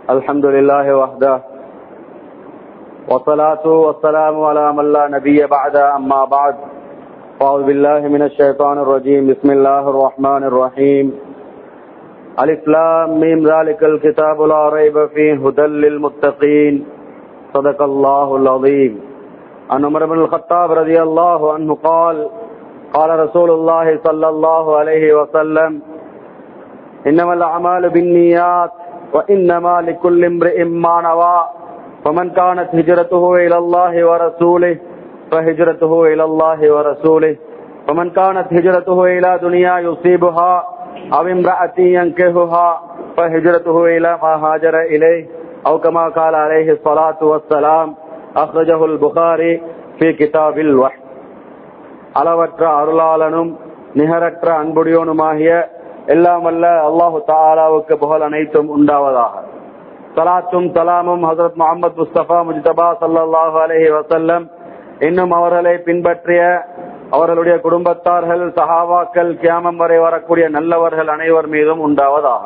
الحمد لله وحده والصلاة والسلام على من لا نبي بعد أما بعد أعوذ بالله من الشيطان الرجيم بسم الله الرحمن الرحيم ألف لام ميم ذلك الكتاب لا ريب فيه هدى للمتقين صدق الله العظيم عن عمر بن الخطاب رضي الله عنه قال قال رسول الله صلى الله عليه وسلم إنما الأعمال بالنيات وإنما لكل امرئ ما نوى فمن كانت هجرته إلى الله ورسوله فهجرته إلى الله ورسوله ومن كانت هجرته إلى دنيا يصيبها أو امرأة ينكهها فهجرته إلى ما هاجر إليه أو كما قال عليه الصلاة والسلام أخرجه البخاري في كتاب الوحي அளவற்ற அருளாளனும் நிகரற்ற அன்புடையோனுமாகிய எல்லாம் வல்ல அல்லாஹு தாலாவுக்கு புகழ் அனைத்தும் உண்டாவதாக சலாத்தும் சலாமும் ஹசரத் முகமது முஸ்தபா முஜ்தபா சல்லாஹூ அலஹி வசல்லம் இன்னும் அவர்களை பின்பற்றிய அவர்களுடைய குடும்பத்தார்கள் சஹாவாக்கள் கியாமம் வரை வரக்கூடிய நல்லவர்கள் அனைவர் மீதும் உண்டாவதாக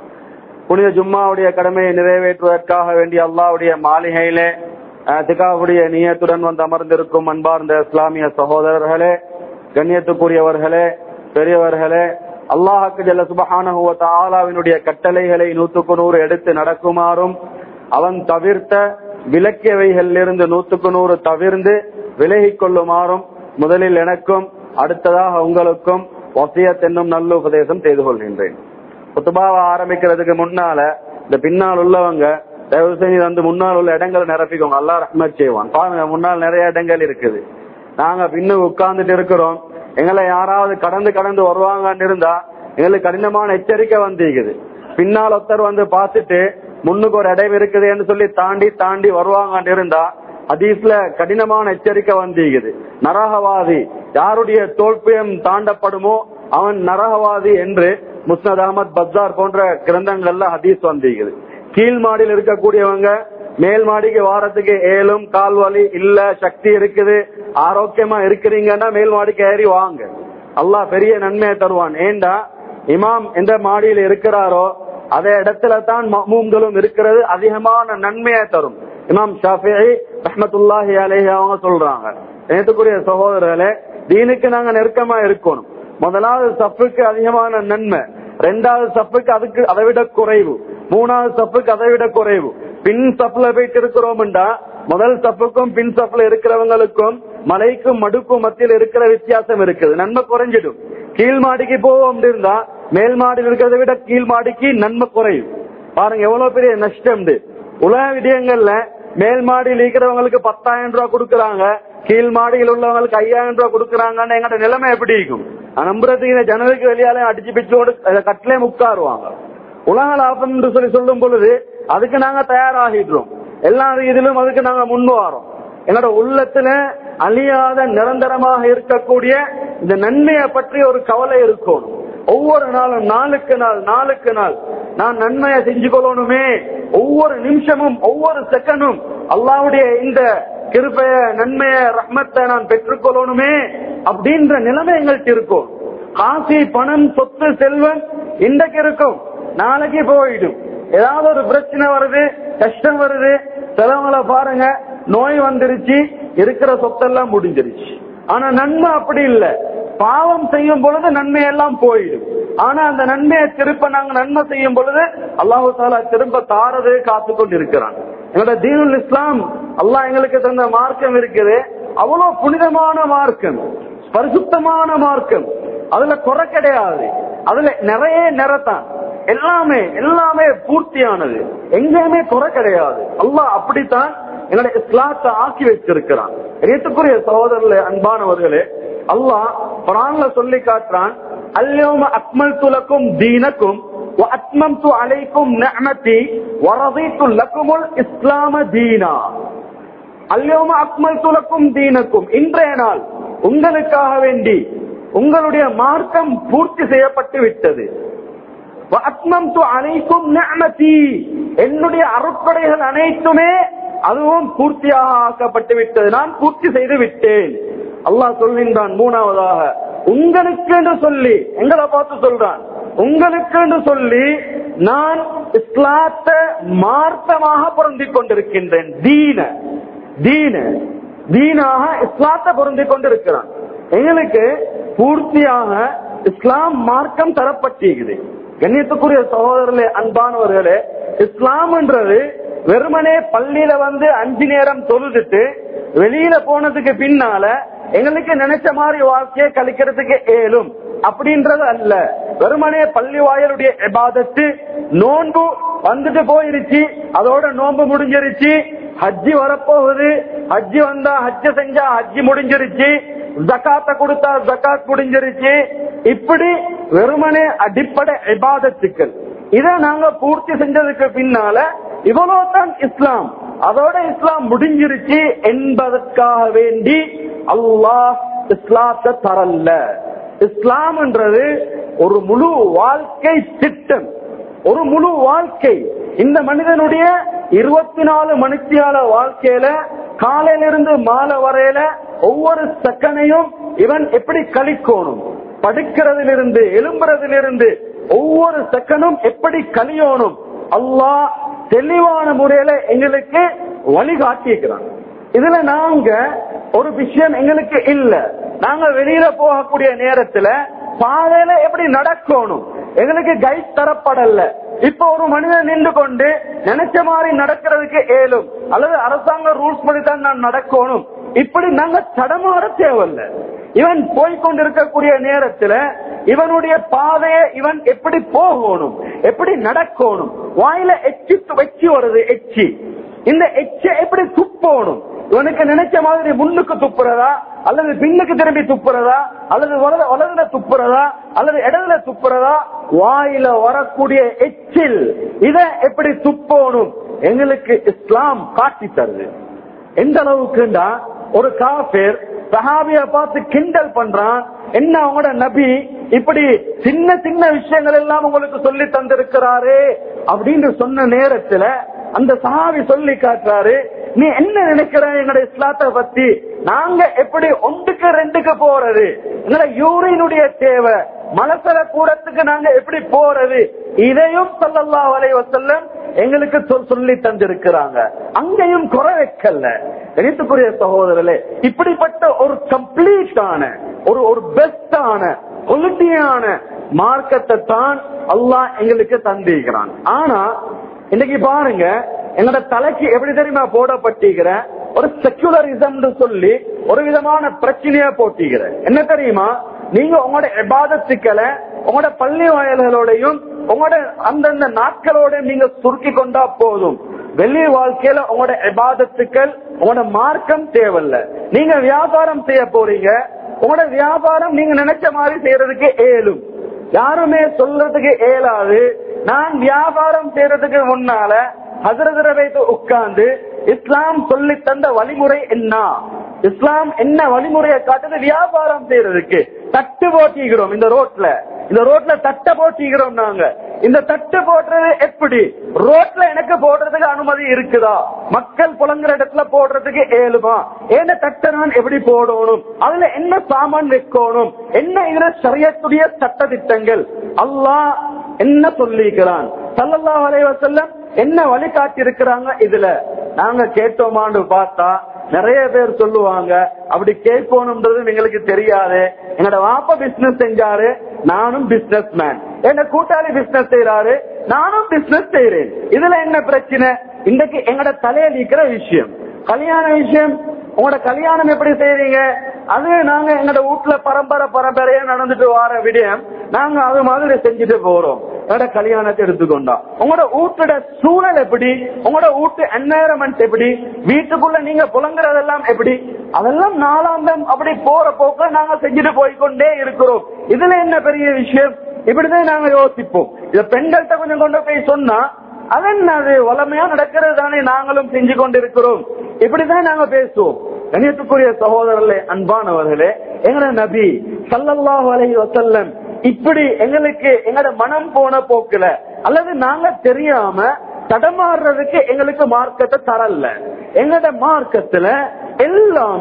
புனித ஜும்மாவுடைய கடமையை நிறைவேற்றுவதற்காக வேண்டிய அல்லாவுடைய மாளிகையிலே திகாவுடைய நீயத்துடன் வந்து அமர்ந்திருக்கும் அன்பார்ந்த இஸ்லாமிய சகோதரர்களே கண்ணியத்துக்குரியவர்களே பெரியவர்களே அல்லாஹுக்கு ஜல்ல சுபஹானஹுவ ஆலாவினுடைய கட்டளைகளை நூத்துக்கு நூறு எடுத்து நடக்குமாறும் அவன் தவிர்த்த விலக்கியவைகளிலிருந்து நூத்துக்கு நூறு தவிர்ந்து விலகிக் கொள்ளுமாறும் முதலில் எனக்கும் அடுத்ததாக உங்களுக்கும் வசியத் என்னும் நல்ல உபதேசம் செய்து கொள்கின்றேன் குத்துபாவை ஆரம்பிக்கிறதுக்கு முன்னால இந்த பின்னால் உள்ளவங்க தயவு செஞ்சு வந்து முன்னால் உள்ள இடங்களை நிரப்பிக்கோங்க அல்லா ரஹ்மத் செய்வான் பாருங்க முன்னால் நிறைய இடங்கள் இருக்குது நாங்க பின்னு உட்கார்ந்துட்டு இருக்கிறோம் எங்களை யாராவது கடந்து கடந்து வருவாங்கன்னு இருந்தா எங்களுக்கு கடினமான எச்சரிக்கை வந்திருக்குது பின்னால் ஒருத்தர் வந்து பார்த்துட்டு முன்னுக்கு ஒரு இடம் இருக்குதுன்னு சொல்லி தாண்டி தாண்டி வருவாங்கன்னு இருந்தா அதீஸ்ல கடினமான எச்சரிக்கை வந்திருக்குது நரகவாதி யாருடைய தோல்பியம் தாண்டப்படுமோ அவன் நரகவாதி என்று முஸ்னத் அகமது பஜார் போன்ற கிரந்தங்கள்ல ஹதீஸ் வந்திருக்குது கீழ் மாடியில் இருக்கக்கூடியவங்க மேல் மாடிக்கு வாரத்துக்கு ஏழும் கால் வலி இல்ல சக்தி இருக்குது ஆரோக்கியமா இருக்கிறீங்கன்னா மேல் மாடிக்கு ஏறி வாங்க அல்லாஹ் பெரிய நன்மையை தருவான் ஏண்டா இமாம் எந்த மாடியில் இருக்கிறாரோ அதே இடத்துல தான் மமூம்களும் இருக்கிறது அதிகமான நன்மையை தரும் இமாம் ஷாஃபி ரஹமத்துல்லாஹி அலேஹி அவங்க சொல்றாங்க நேற்றுக்குரிய சகோதரர்களே தீனுக்கு நாங்க நெருக்கமா இருக்கணும் முதலாவது சப்புக்கு அதிகமான நன்மை ரெண்டாவது சப்புக்கு அதுக்கு அதை விட குறைவு மூணாவது சப்புக்கு அதை விட குறைவு பின் சப்ல போயிட்டு இருக்கிறோம்டா முதல் சப்புக்கும் பின் சப்ல இருக்கிறவங்களுக்கும் மலைக்கும் மடுக்கும் மத்தியில் இருக்கிற வித்தியாசம் இருக்குது நன்மை குறைஞ்சிடும் கீழ் மாடிக்கு போவோம் இருந்தா மேல் மாடியில் இருக்கிறத விட கீழ் மாடிக்கு நன்மை குறையும் பாருங்க எவ்வளவு பெரிய நஷ்டம் உலக விடயங்கள்ல மேல் மாடியில் இருக்கிறவங்களுக்கு பத்தாயிரம் ரூபாய் கொடுக்கறாங்க கீழ் மாடியில் உள்ளவங்களுக்கு ஐயாயிரம் ரூபாய் கொடுக்கறாங்கன்னு எங்கட நிலைமை எப்படி இருக்கும் நம்புறதுக்கு ஜனலுக்கு வெளியாலே அடிச்சு பிச்சோடு கட்டிலே முக்காருவாங்க உலக லாபம் என்று சொல்லி சொல்லும் பொழுது அதுக்கு நாங்க தயாராகிடுறோம் எல்லா இதிலும் அதுக்கு நாங்க முன் வரோம் என்னோட உள்ளத்துல அழியாத நிரந்தரமாக இருக்கக்கூடிய இந்த நன்மையை பற்றி ஒரு கவலை இருக்கும் ஒவ்வொரு நாளும் நாளுக்கு நாள் நாளுக்கு நாள் நான் நன்மையை செஞ்சு கொள்ளணுமே ஒவ்வொரு நிமிஷமும் ஒவ்வொரு செகண்டும் அல்லாவுடைய இந்த கிருப்பைய நன்மைய ரஹ்மத்தை நான் பெற்றுக்கொள்ளணுமே அப்படின்ற நிலைமை எங்கள்கிட்ட இருக்கும் காசி பணம் சொத்து செல்வம் இன்றைக்கு இருக்கும் நாளைக்கு போயிடும் ஏதாவது ஒரு பிரச்சனை வருது கஷ்டம் வருது சிலவங்களை பாருங்க நோய் வந்துருச்சு இருக்கிற சொத்தெல்லாம் முடிஞ்சிருச்சு ஆனா நன்மை அப்படி இல்லை பாவம் செய்யும் பொழுது நன்மை எல்லாம் போயிடும் ஆனா அந்த நன்மையை திருப்ப நாங்க நன்மை செய்யும் பொழுது அல்லாஹு தாலா திரும்ப தாரது காத்து கொண்டு இருக்கிறான் எங்களோட தீனுல் இஸ்லாம் அல்லாஹ் எங்களுக்கு தந்த மார்க்கம் இருக்குது அவ்வளவு புனிதமான மார்க்கம் பரிசுத்தமான மார்க்கம் அதுல குறை கிடையாது அதுல நிறைய நிறத்தான் எல்லாமே எல்லாமே பூர்த்தியானது எங்கேயுமே குறை கிடையாது அல்லாஹ் அப்படித்தான் எங்களை இஸ்லாத்தை ஆக்கி வச்சிருக்கிறான் நேற்றுக்குரிய சகோதரர்களே அன்பானவர்களே அல்லாஹ் குரான்ல சொல்லி காட்டுறான் அல்யோம அக்மல் துலக்கும் தீனக்கும் وأتممت عليكم نعمتي ورضيت لكم الإسلام دينا اليوم أكملت لكم دينكم இன்றைய நாள் உங்களுக்காக வேண்டி உங்களுடைய மார்க்கம் பூர்த்தி செய்யப்பட்டு விட்டது அனைக்கும் என்னுடைய அருட்படைகள் அனைத்துமே அதுவும் பூர்த்தியாக ஆக்கப்பட்டு விட்டது நான் பூர்த்தி செய்து விட்டேன் அல்லாஹ் சொல்கின்றான் மூணாவதாக உங்களுக்கு என்று சொல்லி எங்களை பார்த்து சொல்றான் உங்களுக்கு என்று சொல்லி நான் இஸ்லாத்தை மார்த்தமாக பொருந்திக் கொண்டிருக்கின்றேன் தீன தீன தீனாக இஸ்லாத்தை பொருந்திக் கொண்டிருக்கிறான் எங்களுக்கு பூர்த்தியாக இஸ்லாம் மார்க்கம் தரப்பட்டிருக்குது கண்ணியத்துக்குரிய சகோதரர்களே அன்பானவர்களே இஸ்லாம்ன்றது வெறுமனே பள்ளியில வந்து அஞ்சு நேரம் தொழுதுட்டு வெளியில போனதுக்கு பின்னால எங்களுக்கு நினைச்ச மாதிரி வாழ்க்கையை கழிக்கிறதுக்கு ஏலும் அப்படின்றது அல்ல வெறுமனே பள்ளி வாயலுடைய எபாதத்து நோன்பு வந்துட்டு போயிருச்சு அதோட நோன்பு முடிஞ்சிருச்சு ஹஜ்ஜி வரப்போகுது ஹஜ்ஜி வந்தா ஹஜ்ஜ செஞ்சா ஹஜ்ஜி முடிஞ்சிருச்சு ஜக்காத்த கொடுத்தா ஜக்காத் முடிஞ்சிருச்சு இப்படி வெறுமனே அடிப்படை இபாதத்துக்கள் இத நாங்க பூர்த்தி செஞ்சதுக்கு பின்னால இவ்வளவுதான் இஸ்லாம் அதோட இஸ்லாம் முடிஞ்சிருச்சு என்பதற்காக வேண்டி அல்லாஹ் இஸ்லாத்தை தரல்ல இஸ்லாம்ன்றது ஒரு முழு வாழ்க்கை திட்டம் ஒரு முழு வாழ்க்கை இந்த மனிதனுடைய இருபத்தி நாலு மணித்தியால வாழ்க்கையில காலையிலிருந்து மாலை வரையில ஒவ்வொரு செகண்டையும் இவன் எப்படி கழிக்கணும் படுக்கிறதிலிருந்து எழும்புறதிலிருந்து ஒவ்வொரு செகண்டும் எப்படி கழியணும் அல்லாஹ் தெளிவான முறையில எங்களுக்கு வழிகாட்டியிருக்கிறான் இதுல நாங்க ஒரு விஷயம் எங்களுக்கு இல்ல நாங்க வெளியில போகக்கூடிய நேரத்துல பாதையில எப்படி நடக்கணும் எங்களுக்கு கைட் தரப்படல இப்ப ஒரு மனிதன் நின்று கொண்டு நினைச்ச மாதிரி நடக்கிறதுக்கு ஏலும் அல்லது அரசாங்க ரூல்ஸ் படி தான் நான் நடக்கணும் இப்படி நாங்க தடமாற தேவையில்ல இவன் போய்கொண்டிருக்கக்கூடிய நேரத்துல இவனுடைய பாதையை இவன் எப்படி போகணும் எப்படி நடக்கணும் வாயில எச்சி வச்சு வருது எச்சி இந்த எச்சை எப்படி துப்பணும் இவனுக்கு நினைச்ச மாதிரி முன்னுக்கு துப்புறதா அல்லது பின்னுக்கு திரும்பி துப்புறதா அல்லது வலது- வலதுல துப்புறதா அல்லது இடதுல துப்புறதா வாயில வரக்கூடிய எச்சில் இத எப்படி துப்பணும் எங்களுக்கு இஸ்லாம் காட்டி தருது எந்த அளவுக்குண்டா ஒரு காபேர் சஹாபிய பார்த்து கிண்டல் பண்றான் என்ன அவங்களோட நபி இப்படி சின்ன சின்ன விஷயங்கள் எல்லாம் உங்களுக்கு சொல்லி தந்திருக்கிறாரு அப்படின்னு சொன்ன நேரத்துல அந்த சஹாபி சொல்லி காட்டுறாரு நீ என்ன நினைக்கிற எங்களோட இஸ்லாத்தை பத்தி நாங்க எப்படி ஒன்றுக்கு ரெண்டுக்கு போறது எங்களோட யூரினுடைய தேவை மலசல கூடத்துக்கு நாங்க எப்படி போறது இதையும் சொல்லல்லா வலைவ செல்லம் எங்களுக்கு சொல்- சொல்லி தந்திருக்கிறாங்க அங்கேயும் குறை வைக்கல கணித்துக்குரிய சகோதரர்களே இப்படிப்பட்ட ஒரு கம்ப்ளீட்டான ஒரு ஒரு பெஸ்டான குவாலிட்டியான மார்க்கத்தை தான் அல்லாஹ் எங்களுக்கு தந்திருக்கிறான் ஆனா இன்னைக்கு பாருங்க என்னோட தலைக்கு எப்படி தெரியுமா போடப்பட்டிருக்கிற ஒரு செக்குலரிசம் சொல்லி ஒரு விதமான பிரச்சனையா போட்டிக்கிற என்ன தெரியுமா நீங்க உங்களோட எபாதத்துக்களை உங்களோட பள்ளி வயல்களோடையும் உங்களோட அந்தந்த நாட்களோட நீங்க சுருக்கி கொண்டா போதும் வெளி வாழ்க்கையில உங்களோட எபாதத்துக்கள் உங்களோட மார்க்கம் தேவையில்ல நீங்க வியாபாரம் செய்ய போறீங்க உங்களோட வியாபாரம் நீங்க நினைச்ச மாதிரி செய்யறதுக்கு ஏலும் யாருமே சொல்றதுக்கு இயலாது நான் வியாபாரம் செய்யறதுக்கு முன்னால ஹசரதர வைத்து உட்கார்ந்து இஸ்லாம் சொல்லி தந்த வழிமுறை என்ன இஸ்லாம் என்ன வழிமுறையை காட்டுது வியாபாரம் செய்யறதுக்கு தட்டு போட்டிக்கிறோம் இந்த ரோட்ல இந்த ரோட்ல தட்டை போட்டிக்கிறோம் நாங்க இந்த தட்டு போடுறது எப்படி ரோட்ல எனக்கு போடுறதுக்கு அனுமதி இருக்குதா மக்கள் புலங்குற இடத்துல போடுறதுக்கு ஏழுமா ஏன தட்டை நான் எப்படி போடணும் அதுல என்ன சாமான் வைக்கணும் என்ன இதுல சரியத்துடைய சட்ட திட்டங்கள் அல்லாஹ் என்ன சொல்லிக்கிறான் சல்லல்லாஹு அலைஹி வஸல்லம் என்ன வழிகாட்டி இருக்கிறாங்க இதுல நாங்க கேட்டோமான்னு பார்த்தா நிறைய பேர் சொல்லுவாங்க அப்படி கேட்கணும்ன்றது எங்களுக்கு தெரியாது என்னோட வாப்பா பிசினஸ் செஞ்சாரு நானும் பிசினஸ் மேன் என்ன கூட்டாளி பிசினஸ் செய்யறாரு நானும் பிசினஸ் செய்யறேன் இதுல என்ன பிரச்சனை இன்னைக்கு எங்கட தலையில இருக்கிற விஷயம் கல்யாண விஷயம் உங்களோட கல்யாணம் எப்படி செய்றீங்க அது நாங்க எங்கட வீட்டுல பரம்பரை பரம்பரையா நடந்துட்டு வர விடயம் நாங்க அது மாதிரி செஞ்சுட்டு போறோம் என்னோட கல்யாணத்தை எடுத்துக்கொண்டோம் உங்களோட வீட்டோட சூழல் எப்படி உங்களோட வீட்டு என்வாயரன்மெண்ட் எப்படி வீட்டுக்குள்ள நீங்க புலங்குறதெல்லாம் எப்படி அதெல்லாம் நாளாந்தம் அப்படி போற போக்க நாங்க செஞ்சுட்டு போய்க்கொண்டே இருக்கிறோம் இதுல என்ன பெரிய விஷயம் இப்படிதான் நாங்க யோசிப்போம் இத பெண்கள்கிட்ட கொஞ்சம் கொண்டு போய் சொன்னா அது என்ன அது வளமையா நடக்கிறது தானே நாங்களும் செஞ்சு கொண்டிருக்கிறோம் இப்படிதான் நாங்க பேசுவோம் கணியத்துக்குரிய சகோதரர்களே அன்பானவர்களே எங்கட நபி சல்லல்லாஹு அலைஹி வஸல்லம் இப்படி எங்களுக்கு எங்கட மனம் போன போக்குல அல்லது நாங்க தெரியாம தடமாறுறதுக்கு எங்களுக்கு மார்க்கத்தை தரல எங்கட மார்க்கத்துல எல்லாமே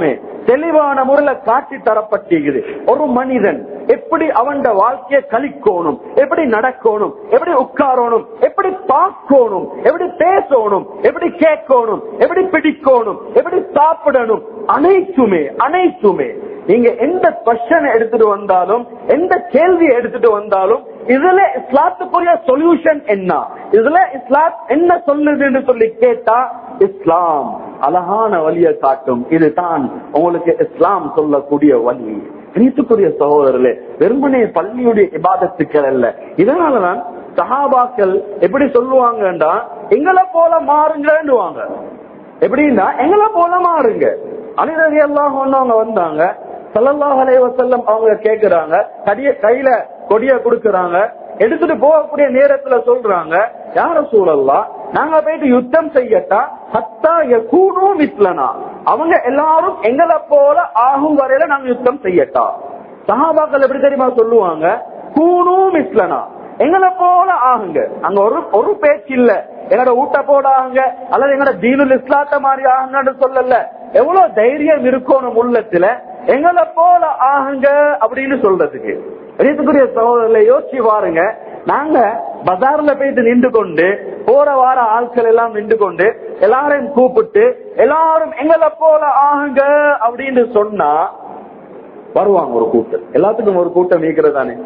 தெளிவான முறையில காட்டி தரப்பட்டிருக்குது ஒரு மனிதன் எப்படி அவன் வாழ்க்கையை கழிக்கணும் எப்படி நடக்கணும் எப்படி உட்காரணும் எப்படி பார்க்கணும் எப்படி பேசணும் எப்படி கேட்கணும் எப்படி பிடிக்கணும் எப்படி சாப்பிடணும் அனைத்துமே அனைத்துமே நீங்க எந்த கொஸ்டின் எடுத்துட்டு வந்தாலும் எந்த கேள்வியை எடுத்துட்டு வந்தாலும் இதுல இஸ்லாத்துக்குரிய சொல்யூஷன் என்ன இதுல இஸ்லாம் என்ன சொல்லுதுன்னு சொல்லி கேட்டா இஸ்லாம் அழகான வழியை காட்டும் இதுதான் உங்களுக்கு இஸ்லாம் சொல்லக்கூடிய வழி நீத்துக்குரிய சகோதரர்களே வெறுமனே பள்ளியுடைய இபாதத்துக்கள் அல்ல இதனாலதான் சஹாபாக்கள் எப்படி சொல்லுவாங்கன்றா எங்களை போல மாறுங்கன்னுவாங்க எப்படின்னா எங்களை போல மாறுங்க அனிதவி எல்லாம் அவங்க வந்தாங்க சல்லல்லாஹு அலைஹி வஸல்லம் அவங்க கேக்குறாங்க கடிய கையில கொடிய கொடுக்கறாங்க எடுத்துட்டு போகக்கூடிய நேரத்துல சொல்றாங்க யார சூழல்லா நாங்க போயிட்டு யுத்தம் செய்யட்டா ஹத்தா யகூனு மிஸ்லனா அவங்க எல்லாரும் எங்களை போல ஆகும் வரையில நாங்க யுத்தம் செய்யட்டா சஹாபாக்கள் எப்படி தெரியுமா சொல்லுவாங்க கூனு மிஸ்லனா எங்களை போல ஆகுங்க அங்க ஒரு ஒரு பேச்சு இல்ல எங்கட ஊட்ட போட ஆகுங்க அல்லது எங்கட தீனுல் இஸ்லாத்த மாதிரி ஆகுங்கன்னு சொல்லல எவ்வளவு தைரியம் இருக்கணும் உள்ளத்துல எங்களை போல ஆகுங்க அப்படின்னு சொல்றதுக்கு ரீத்துக்குரிய சகோதரர்களை யோசிச்சு பாருங்க நாங்க பஜார்ல போயிட்டு நின்று கொண்டு போற வார ஆட்கள் எல்லாம் நின்று கொண்டு எல்லாரையும் கூப்பிட்டு எல்லாரும் எங்களை போல ஆகுங்க அப்படின்னு சொன்னா வருவாங்க ஒரு கூட்டம் எல்லாத்துக்கும் ஒரு கூட்டம் நீக்கிறது தானே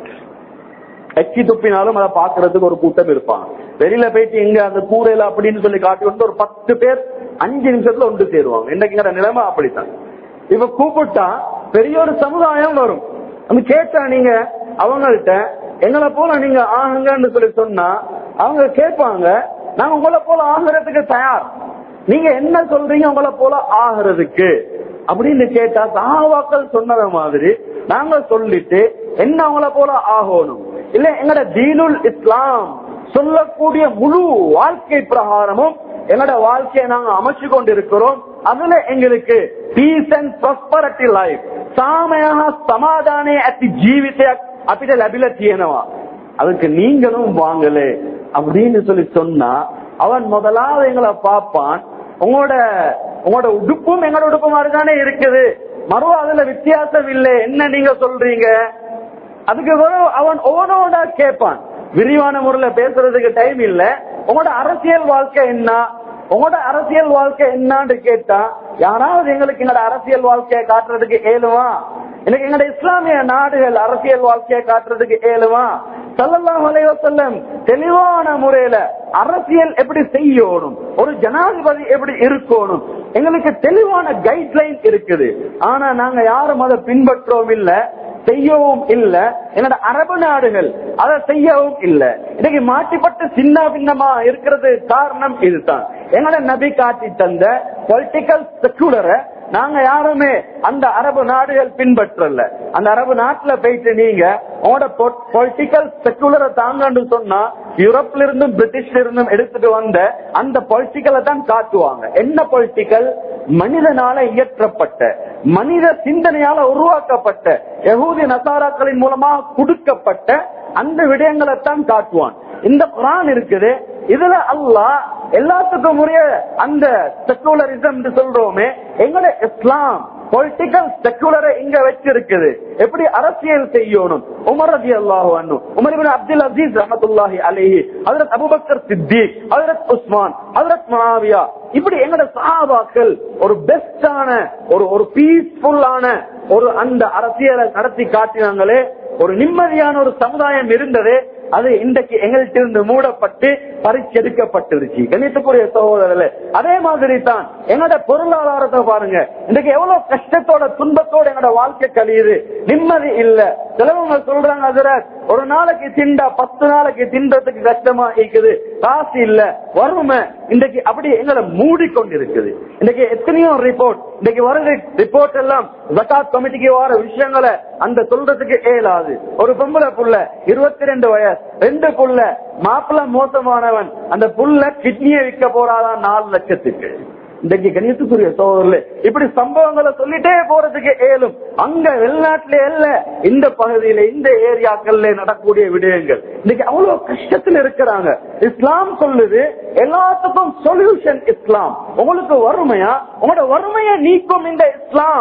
எச்சி துப்பினாலும் அதை பாக்குறதுக்கு ஒரு கூட்டம் இருப்பாங்க வெளியில போயிட்டு எங்க அந்த கூரையில அப்படின்னு சொல்லி காட்டி வந்து ஒரு பத்து பேர் அஞ்சு நிமிஷத்துல ஒன்று சேருவாங்க இன்னைக்கு நிலைமை அப்படித்தான் இப்ப கூப்பிட்டா பெரிய ஒரு சமுதாயம் வரும் நம்ம கேட்டா நீங்க அவங்கள்ட்ட எங்களை போல நீங்க ஆகுங்கன்னு சொல்லி சொன்னா அவங்க கேட்பாங்க நாங்க உங்களை போல ஆகுறதுக்கு தயார் நீங்க என்ன சொல்றீங்க உங்களை போல ஆகுறதுக்கு அப்படின்னு கேட்டா சஹாபாக்கள் சொன்னத மாதிரி நாங்க சொல்லிட்டு என்ன அவங்கள போல ஆகணும் இல்ல எங்கட தீனுல் இஸ்லாம் சொல்லக்கூடிய முழு வாழ்க்கை பிரகாரமும் எங்கட வாழ்க்கையை நாங்க அமைச்சு கொண்டிருக்கிறோம் அதுல எங்களுக்கு பீஸ் அண்ட் ப்ராஸ்பரிட்டி லைஃப் சாமயாக சமாதானே அத்தி ஜீவித අපිට ලැබිලා තියෙනවා அதுக்கு நீங்களும் வாங்கலே அப்படின்னு சொல்லி சொன்னா அவன் முதலாவது எங்களை பார்ப்பான் உங்களோட உங்களோட உடுப்பும் எங்களோட உடுப்பு மாதிரி தானே இருக்குது மறுவ அதுல வித்தியாசம் இல்லை என்ன நீங்க சொல்றீங்க அதுக்கு பிறகு அவன் ஓனோட கேட்பான் விரிவான முறையில பேசுறதுக்கு டைம் இல்ல உங்களோட அரசியல் வாழ்க்கை என்ன உங்களோட அரசியல் வாழ்க்கை என்னன்னு கேட்டா யாராவது எங்களுக்கு எங்களோட அரசியல் வாழ்க்கையை காட்டுறதுக்கு ஏழுவா எனக்கு எங்களோட இஸ்லாமிய நாடுகள் அரசியல் வாழ்க்கையை காட்டுறதுக்கு ஏழுவா சல்லல்லாஹு அலைஹி வஸல்லம் தெளிவான முறையில அரசியல் எப்படி செய்யணும் ஒரு ஜனாதிபதி எப்படி இருக்கணும் எங்களுக்கு தெளிவான கைட்லைன் இருக்குது ஆனா நாங்க யாரும் அதை பின்பற்றவும் இல்ல செய்யவும் இல்ல என்னோட அரபு நாடுகள் அதை செய்யவும் இல்ல இன்னைக்கு மாட்டிப்பட்டு சின்ன பின்னமா இருக்கிறது காரணம் இதுதான் எங்களோட நபி காட்டி தந்த பொலிட்டிக்கல் செக்குலரை நாங்க யாருமே அந்த அரபு நாடுகள் பின்பற்றல அந்த அரபு நாட்டுல போயிட்டு நீங்க உங்களோட பொலிட்டிக்கல் செக்குலரை தாங்கன்னு சொன்னா யூரோப்ல இருந்தும் பிரிட்டிஷ்ல இருந்தும் எடுத்துட்டு வந்த அந்த பொலிட்டிக்கலை தான் காட்டுவாங்க என்ன பொலிட்டிக்கல் மனிதனால இயற்றப்பட்ட மனித சிந்தனையால உருவாக்கப்பட்ட யகூதி நசாராக்களின் மூலமா கொடுக்கப்பட்ட அந்த விடயங்களை தான் காட்டுவான் இந்த குரான் இருக்குது இதுல அல்லாஹ் எல்லாத்துக்கும் உரிய அந்த செக்குலரிசம் சொல்றோமே எங்கட இஸ்லாம் பொலிட்டிக்கல் செக்குலரை இங்க வச்சிருக்குது எப்படி அரசியல் செய்யணும் உமர் ரதி அல்லாஹு அண்ணு உமர் இபின் அப்துல் அசீஸ் ரஹமத்துல்லாஹி அலைஹி ஹஜரத் அபூபக்கர் சித்திக் ஹஜரத் உஸ்மான் ஹஜரத் மனாவியா இப்படி எங்கட சஹாபாக்கள் ஒரு பெஸ்டான ஒரு ஒரு பீஸ்ஃபுல்லான ஒரு அந்த அரசியலை நடத்தி காட்டினாங்களே ஒரு நிம்மதியான ஒரு சமுதாயம் இருந்தது அது இன்றைக்கு எங்கள்கிட்ட இருந்து மூடப்பட்டு பறிச்செடுக்கப்பட்டிருச்சு கணித்துக்குரிய சகோதரர்களே அதே மாதிரி தான் எங்களோட பொருளாதாரத்தை பாருங்க இன்றைக்கு எவ்வளவு கஷ்டத்தோட துன்பத்தோட எங்களோட வாழ்க்கை கழியுது நிம்மதி இல்ல சிலவங்க சொல்றாங்க அதுல ஒரு நாளைக்கு திண்டா பத்து நாளைக்கு தின்றதுக்கு கஷ்டமா இருக்குது காசு இல்ல வறுமை இன்றைக்கு அப்படி எங்களை மூடிக்கொண்டிருக்குது இன்றைக்கு எத்தனையோ ரிப்போர்ட் இன்றைக்கு வருது ரிப்போர்ட் எல்லாம் ஜக்காத் கமிட்டிக்கு வர விஷயங்களை அந்த சொல்றதுக்கு ஏலாது ஒரு பொம்பளை புள்ள இருபத்தி ரெண்டு வயசு ரெண்டு புள்ள மாப்பிள்ள மோசமானவன் அந்த புள்ள கிட்னியை விற்க போறாதான் நாலு லட்சத்துக்கு இன்றைக்கு கணித்துக்குரிய சோதரில் இப்படி சம்பவங்களை சொல்லிட்டே போறதுக்கு ஏலும் அங்க வெளிநாட்டிலே இல்ல இந்த பகுதியில இந்த ஏரியாக்கள்ல நடக்கக்கூடிய விடயங்கள் இன்னைக்கு அவ்வளவு கஷ்டத்தில் இருக்கிறாங்க இஸ்லாம் சொல்லுது எல்லாத்துக்கும் சொல்யூஷன் இஸ்லாம் உங்களுக்கு வறுமையா உங்களோட வறுமையை நீக்கும் இந்த இஸ்லாம்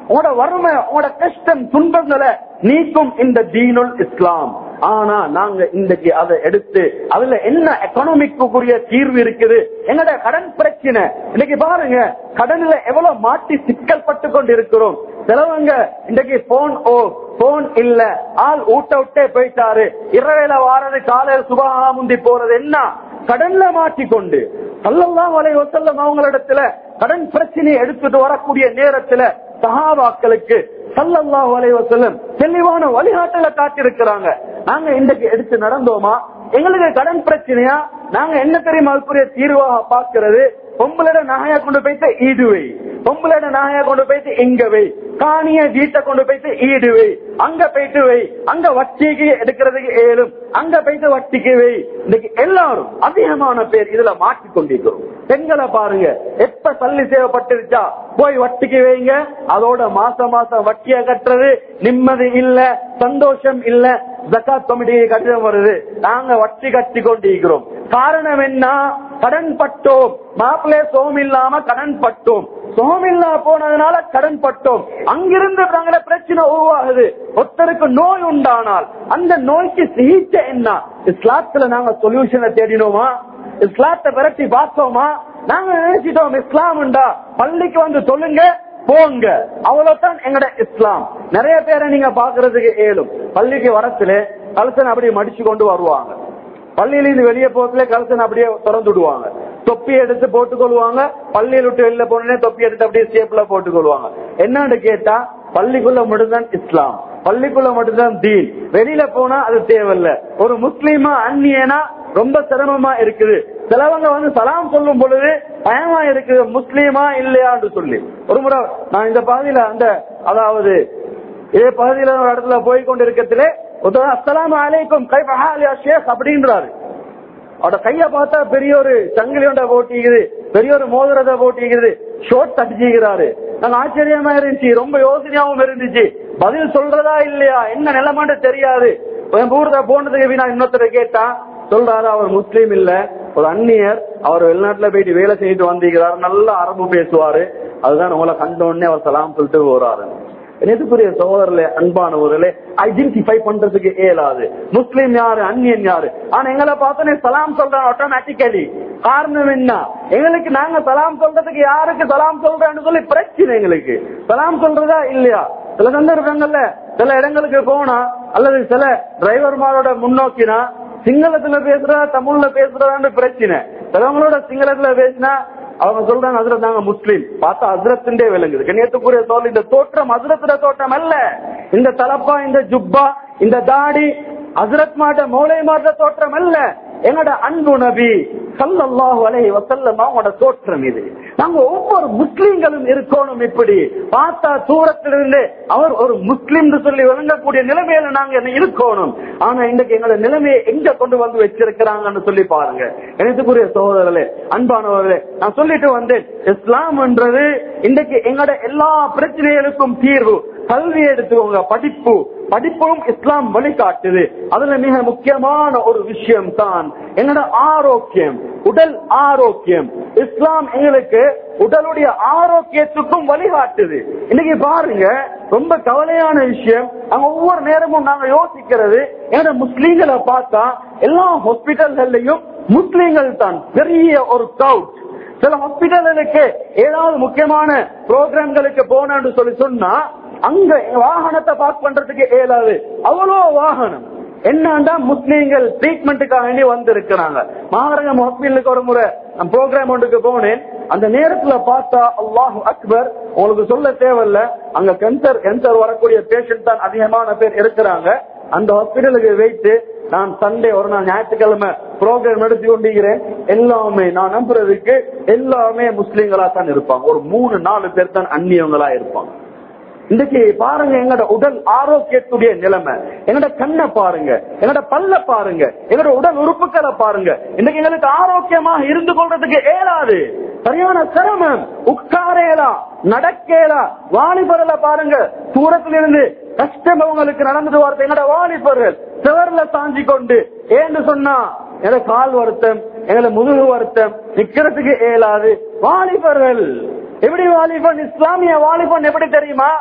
உங்களோட வறுமை உங்களோட கஷ்டம் துன்பங்களை நீக்கும் இந்த தீனுல் இஸ்லாம் ஆனா நாங்க இன்றைக்கு அதை எடுத்து அதுல என்ன எக்கனாமிக்குரிய தீர்வு இருக்குது எங்கட கடன் பிரச்சனை இன்னைக்கு பாருங்க கடன்ல எவ்வளவு மாட்டி சிக்கல் பட்டு கொண்டு இருக்கிறோம் சிலவங்க இன்றைக்கு போன் ஓ போன் இல்ல ஆள் ஊட்ட விட்டே போயிட்டாரு இரவேல வாரது காலையில் சுபகா முந்தி போறது என்ன கடன்ல மாட்டிக்கொண்டு சல்லல்லாஹு அலைஹி வஸல்லம் அவங்களிடத்துல கடன் பிரச்சனையை எடுத்துட்டு வரக்கூடிய நேரத்துல சஹாபாக்களுக்கு சல்லல்லாஹு அலைஹி வஸல்லம் தெளிவான வழிகாட்டல காட்டியிருக்கிறாங்க நாங்க இன்றைக்கு எடுத்து நடந்தோமா எங்களுக்கு கடன் பிரச்சனையா நாங்க என்ன தெரியுமா அதுக்குரிய தீர்வாக பாக்குறது பொம்பளோட நகைய கொண்டு போயிட்டு ஈடுவை பொம்பளோட நகைய கொண்டு போயிட்டு இங்க வை காணிய வீட்டை கொண்டு போயிட்டு ஈடு வை அங்க போயிட்டு வை அங்க வட்டிக்கு எடுக்கிறதுக்கு ஏழும் அங்க போயிட்டு வட்டிக்கு வை இன்னைக்கு எல்லாரும் அதிகமான பேர் இதுல மாட்டிக் கொண்டிருக்கிறோம் பெண்களை பாருங்க எப்ப தள்ளி தேவைப்பட்டுருச்சா போய் வட்டிக்கு வைங்க அதோட மாசம் மாசம் வட்டிய கட்டுறது நிம்மதி இல்ல சந்தோஷம் இல்ல ஜக்காத் கமிட்டிக்கு கடிதம் வருது நாங்க வட்டி கட்டி கொண்டிருக்கிறோம் காரணம் என்ன கடன் பட்டோம் மாப்பிள்ளை சோம் இல்லாம கடன் பட்டோம் சோம் இல்லா போனதுனால கடன் பட்டோம் அங்கிருந்து நாங்கள பிரச்சனை உருவாகுது ஒருத்தருக்கு நோய் உண்டானால் அந்த நோய்க்கு சிகிச்சை என்ன இஸ்லாத்துல நாங்க சொல்யூஷனை தேடினோமா இஸ்லாத்தை விரட்டி பார்த்தோமா நாங்க நினைச்சிட்டோம் இஸ்லாம் உண்டா பள்ளிக்கு வந்து சொல்லுங்க போங்க அவ்வளவுதான் எங்கட இஸ்லாம் நிறைய பேரை நீங்க பாக்குறதுக்கு ஏழும் பள்ளிக்கு வரத்துல கலசன் அப்படியே மடிச்சு கொண்டு வருவாங்க பள்ளியில இருந்து வெளியே போறதுல கலசன் அப்படியே திறந்து விடுவாங்க தொப்பி எடுத்து போட்டுக்கொள்வாங்க பள்ளியில் விட்டு வெளியில போனே தொப்பி எடுத்து அப்படியே சேப்ல போட்டுக்கொள்வாங்க என்னன்னு கேட்டா பள்ளிக்குள்ள மட்டும்தான் இஸ்லாம் பள்ளிக்குள்ள மட்டும்தான் தீன் வெளியில போனா அது தேவையில்ல ஒரு முஸ்லீமா அந்நியனா ரொம்ப சிரமமா இருக்குது சிலவங்க வந்து சலாம் சொல்லும் பொழுது பயமா இருக்குது முஸ்லீமா இல்லையான்னு சொல்லி ஒரு முறை நான் இந்த பகுதியில அந்த அதாவது இதே பகுதியில ஒரு இடத்துல போய் கொண்டு இருக்கத்துல அஸ்லாம் அலைக்கும் கை ஷேக் அப்படின்றாரு அவட கைய பார்த்தா பெரிய ஒரு சங்கிலியோட போட்டிக்குது பெரிய ஒரு மோதிரத்தை போட்டிக்குது ஷோட் தட்டிச்சுக்கிறாரு நாங்க ஆச்சரியமா இருந்துச்சு ரொம்ப யோசனையாவும் இருந்துச்சு பதில் சொல்றதா இல்லையா என்ன நிலைமான்னு தெரியாது ஊர்ல போனதுக்கு நான் இன்னொருத்தரை கேட்டா சொல்றாரு அவர் முஸ்லீம் இல்ல ஒரு அந்நியர் அவர் வெளிநாட்டுல போயிட்டு வேலை செஞ்சுட்டு வந்திருக்கிறார் நல்லா அரபு பேசுவாரு அதுதான் உங்களை கண்ட உடனே அவர் சலாம் சொல்லிட்டு போறாரு எதுக்குரிய சகோதரர்களே அன்பானவர்களே ஐடென்டிஃபை பண்றதுக்கு இயலாது முஸ்லீம் யாரு அந்நியன் யாரு ஆனா எங்களை பார்த்தோன்னே சலாம் சொல்றோம் ஆட்டோமேட்டிக்கலி காரணம் என்ன எங்களுக்கு நாங்க சலாம் சொல்றதுக்கு யாருக்கு சலாம் சொல்றேன்னு சொல்லி பிரச்சனை எங்களுக்கு சலாம் சொல்றதா இல்லையா சில சந்தர்ப்பங்கள்ல சில இடங்களுக்கு போனா அல்லது சில டிரைவர்மாரோட முன்னோக்கினா சிங்களத்துல பேசுறா தமிழ்ல பேசுறதான்னு பிரச்சனை சிலவங்களோட சிங்களத்துல பேசினா அவங்க சொல்றாங்க அதுல நாங்க முஸ்லீம் பார்த்தா அசுரத்தின்டே விளங்குது கண்ணியத்துக்குரிய சோல் இந்த தோற்றம் அசுரத்துல தோற்றம் அல்ல இந்த தலப்பா இந்த ஜுப்பா இந்த தாடி அசுரத் மாட்ட மௌலை மாட்ட தோற்றம் அல்ல எங்கட அன்பு நபி சல்லல்லாஹு அலைஹி வஸல்லம் அவங்களோட தோற்றம் இது நாங்க ஒவ்வொரு முஸ்லீம்களும் இருக்கணும் இப்படி பார்த்தா தூரத்திலிருந்து அவர் ஒரு முஸ்லீம் சொல்லி விளங்கக்கூடிய நிலைமையில நாங்க இருக்கணும் ஆனா இன்றைக்கு எங்களோட நிலைமையை எங்க கொண்டு வந்து வச்சிருக்கிறாங்கன்னு சொல்லி பாருங்க எனக்குரிய சகோதரர்களே அன்பானவர்களே நான் சொல்லிட்டு வந்தேன் இஸ்லாம் என்றது இன்றைக்கு எங்களோட எல்லா பிரச்சனைகளுக்கும் தீர்வு கல்வி எடுத்துக்கோங்க படிப்பு படிப்பும் இஸ்லாம் வழிகாட்டுது அதுல மிக முக்கியமான ஒரு விஷயம் தான் எங்களோட ஆரோக்கியம் உடல் ஆரோக்கியம் இஸ்லாம் எங்களுக்கு உடலுடைய ஆரோக்கியத்துக்கும் வழிகாட்டுது இன்னைக்கு பாருங்க ரொம்ப கவலையான விஷயம் அங்க ஒவ்வொரு நேரமும் நாங்க யோசிக்கிறது எங்களோட முஸ்லீம்களை பார்த்தா எல்லா ஹாஸ்பிட்டல்கள்லயும் முஸ்லீம்கள் தான் பெரிய ஒரு கவுட் சில ஹாஸ்பிட்டல்களுக்கு ஏதாவது முக்கியமான ப்ரோக்ராம்களுக்கு போனு சொல்லி சொன்னா அங்க வாகனத்தை பார்க் பண்றதுக்கு இயலாது அவ்வளோ வாகனம் என்னண்டா முஸ்லீம்கள் ட்ரீட்மெண்ட்டுக்காக வேண்டி வந்திருக்கிறாங்க மாநகரங்க ஹாஸ்பிட்டலுக்கு ஒரு முறை ப்ரோக்ராம் ஒன்றுக்கு போனேன் அந்த நேரத்துல பார்த்தா அல்லாஹு அக்பர் உங்களுக்கு சொல்ல தேவையில்ல அங்க கேன்சர் கேன்சர் வரக்கூடிய பேஷண்ட் தான் அதிகமான பேர் இருக்கிறாங்க அந்த ஹாஸ்பிட்டலுக்கு வைத்து நான் சண்டே ஒரு நாள் ஞாயிற்றுக்கிழமை ப்ரோக்ராம் நடத்தி கொண்டிருக்கிறேன் எல்லாமே நான் நம்புறதுக்கு எல்லாமே முஸ்லீம்களா தான் இருப்பாங்க ஒரு மூணு நாலு பேர் தான் அந்நியவங்களா இருப்பாங்க இன்னைக்கு பாருங்க எங்கட உடல் ஆரோக்கியத்துடைய நிலைமை எங்கட கண்ணை பாருங்க எங்கட பல்ல பாருங்க எங்கட உடல் உறுப்புகளை பாருங்க இன்னைக்கு எங்களுக்கு ஆரோக்கியமாக இருந்து கொள்றதுக்கு ஏலாது சரியான சிரமம் உட்காரேலாம் நடக்கேலாம் வாலிபர்ல பாருங்க தூரத்திலிருந்து கஷ்டம் அவங்களுக்கு நடந்துட்டு வரது எங்கட வாலிபர்கள் சிவர்ல சாஞ்சி கொண்டு ஏன்னு சொன்னா எங்களை கால் வருத்தம் எங்களை முதுகு வருத்தம் நிக்கிறதுக்கு இயலாது வாலிபர்கள் எப்படி வாலிபன் இஸ்லாமிய வாலிபன் எப்படி தெரியுமா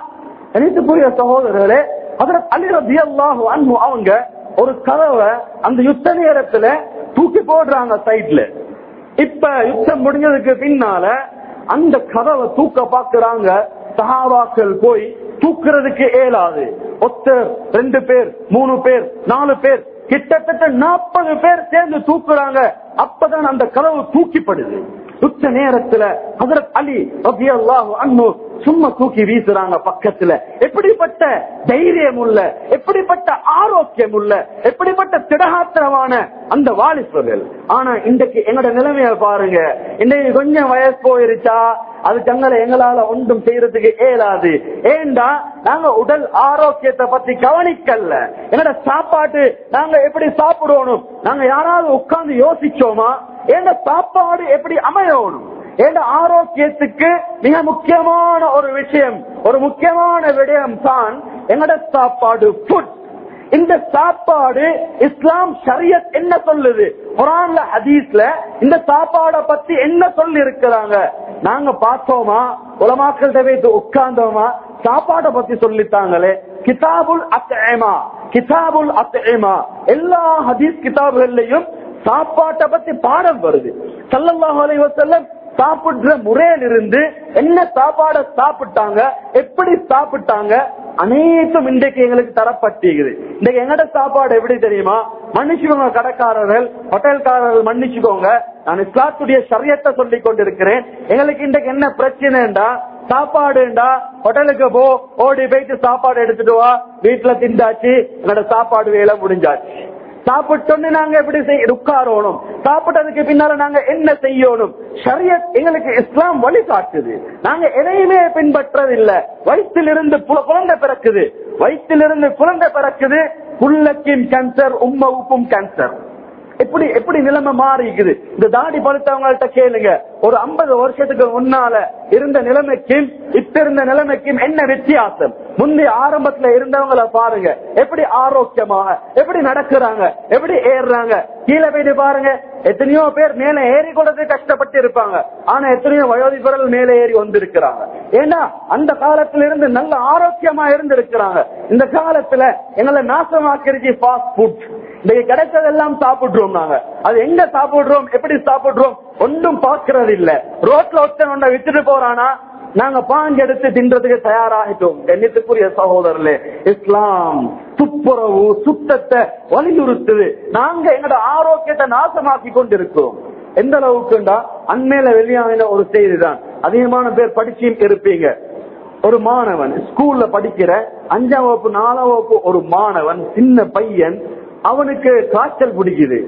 அனைத்துக்குரிய சகோதரர்களே அதுல அலி ரபி அல்லாஹு அன்பு அவங்க ஒரு கதவை அந்த யுத்த நேரத்துல தூக்கி போடுறாங்க சைட்ல இப்ப யுத்தம் முடிஞ்சதுக்கு பின்னால அந்த கதவை தூக்க பாக்குறாங்க சஹாபாக்கள் போய் தூக்குறதுக்கு இயலாது ஒத்தர் ரெண்டு பேர் மூணு பேர் நாலு பேர் கிட்டத்தட்ட நாற்பது பேர் சேர்ந்து தூக்குறாங்க அப்பதான் அந்த கதவு தூக்கிப்படுது யுத்த நேரத்துல ஹசரத் அலி ரபியல்லாஹு அன்ஹு சும்மா தூக்கி வீசுறாங்க பக்கத்துல எப்படிப்பட்ட தைரியம் உள்ள எப்படிப்பட்ட ஆரோக்கியம் உள்ள எப்படிப்பட்ட திடகாத்திரமான அந்த வாலிபர்கள் ஆனா இன்றைக்கு எங்களோட நிலைமைய பாருங்க இன்னைக்கு கொஞ்சம் வயசு போயிருச்சா அது தங்களை எங்களால ஒன்றும் செய்யறதுக்கு இயலாது ஏண்டா நாங்க உடல் ஆரோக்கியத்தை பத்தி கவனிக்கல என்னோட சாப்பாட்டு நாங்க எப்படி சாப்பிடணும் நாங்க யாராவது உட்கார்ந்து யோசிச்சோமா எங்க சாப்பாடு எப்படி அமையணும் எங்க ஆரோக்கியத்துக்கு மிக முக்கியமான ஒரு விஷயம் ஒரு முக்கியமான விடயம் தான் எங்கட சாப்பாடு ஃபுட் இந்த சாப்பாடு இஸ்லாம் ஷரியத் என்ன சொல்லுது குரான்ல ஹதீஸ்ல இந்த சாப்பாட பத்தி என்ன சொல்லி இருக்கிறாங்க நாங்க பார்த்தோமா உலமாக்கள்கிட்ட வைத்து உட்கார்ந்தோமா சாப்பாட பத்தி சொல்லித்தாங்களே கிதாபுல் அத்தேமா கிதாபுல் அத்தேமா எல்லா ஹதீஸ் கிதாபுகள்லயும் சாப்பாட்டை பத்தி பாடம் வருது சல்லல்லாஹு அலைஹி வஸல்லம் சாப்பிடுற முறையிலிருந்து என்ன சாப்பாட சாப்பிட்டாங்க எப்படி சாப்பிட்டாங்க அனைத்தும் இன்றைக்கு எங்களுக்கு தரப்பட்டிருக்குது இன்றைக்கு எங்கட சாப்பாடு எப்படி தெரியுமா மன்னிச்சுக்கோங்க கடைக்காரர்கள் ஹோட்டல்காரர்கள் மன்னிச்சுக்கோங்க நான் இஸ்லாத்துடைய சரியத்தை சொல்லிக் கொண்டிருக்கிறேன் எங்களுக்கு இன்றைக்கு என்ன பிரச்சனைண்டா சாப்பாடுண்டா ஹோட்டலுக்கு போ ஓடி போயிட்டு சாப்பாடு எடுத்துட்டு வா வீட்டுல திண்டாச்சு எங்களோட சாப்பாடு வேலை முடிஞ்சாச்சு சாப்பிட்டோன்னு நாங்க எப்படி செய்ய உட்காரணும் சாப்பிட்டதுக்கு பின்னால நாங்க என்ன செய்யணும் ஷரியத் எங்களுக்கு இஸ்லாம் வழி காட்டுது நாங்க எதையுமே பின்பற்றதில்லை வயிற்றிலிருந்து புல- குழந்தை பிறக்குது வயிற்றிலிருந்து குழந்தை பிறக்குது புல்லக்கின் கேன்சர் உம்மவுக்கும் கேன்சர் எப்படி எப்படி நிலைமை மாறிக்குது இந்த தாடி பழுத்தவங்கள்ட்ட கேளுங்க ஒரு ஐம்பது வருஷத்துக்கு முன்னால இருந்த நிலைமைக்கும் இப்ப இருந்த நிலைமைக்கும் என்ன வித்தியாசம் முந்தைய ஆரம்பத்துல இருந்தவங்கள பாருங்க எப்படி ஆரோக்கியமாக எப்படி நடக்கிறாங்க எப்படி ஏறுறாங்க கீழே போயிட்டு பாருங்க எத்தனையோ பேர் மேல ஏறி கொடுத்து கஷ்டப்பட்டு இருப்பாங்க ஆனா எத்தனையோ வயோதிபர்கள் மேலே ஏறி வந்திருக்கிறாங்க ஏன்னா அந்த காலத்துல இருந்து நல்ல ஆரோக்கியமா இருந்திருக்கிறாங்க இந்த காலத்துல எங்களை நாசமாக்கிருச்சு ஃபாஸ்ட் ஃபுட் இன்னைக்கு கிடைச்சதெல்லாம் சாப்பிடுறோம் நாங்க அது எங்க சாப்பிடுறோம் எப்படி சாப்பிடுறோம் ஒன்றும் பாக்குறது இல்ல ரோட்ல ஒருத்தன் ஒன்றை வித்துட்டு போறானா நாங்க பாஞ்சு எடுத்து தின்றதுக்கு தயாராகிட்டோம் எண்ணத்துக்குரிய சகோதரர்களே இஸ்லாம் துப்புரவு சுத்தத்தை வலியுறுத்துது நாங்க எங்களோட ஆரோக்கியத்தை நாசமாக்கி கொண்டிருக்கிறோம் எந்த அளவுக்குண்டா அண்மையில வெளியான ஒரு செய்தி தான் அதிகமான பேர் படிச்சும் இருப்பீங்க ஒரு மாணவன் ஸ்கூல்ல படிக்கிற அஞ்சாம் வகுப்பு நாலாம் வகுப்பு ஒரு மாணவன் சின்ன பையன் அவனுக்கு காய்ச்சல் பிடிக்குது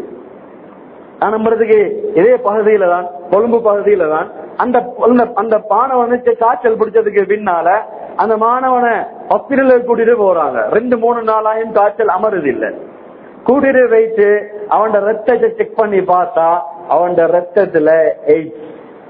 நான் நம்புறதுக்கு இதே பகுதியில தான் கொழும்பு பகுதியில தான் அந்த அந்த- அந்த மாணவனுக்கு காய்ச்சல் பிடிச்சதுக்கு பின்னால அந்த மாணவனை ஹாஸ்பிட்டலுக்கு கூட்டிட்டு போறாங்க ரெண்டு மூணு நாளாயும் காய்ச்சல் அமருது இல்ல கூட்டிட்டு வைத்து அவன் ரத்தத்தை செக் பண்ணி பார்த்தா அவன் ரத்தத்துல எய்ட்ஸ்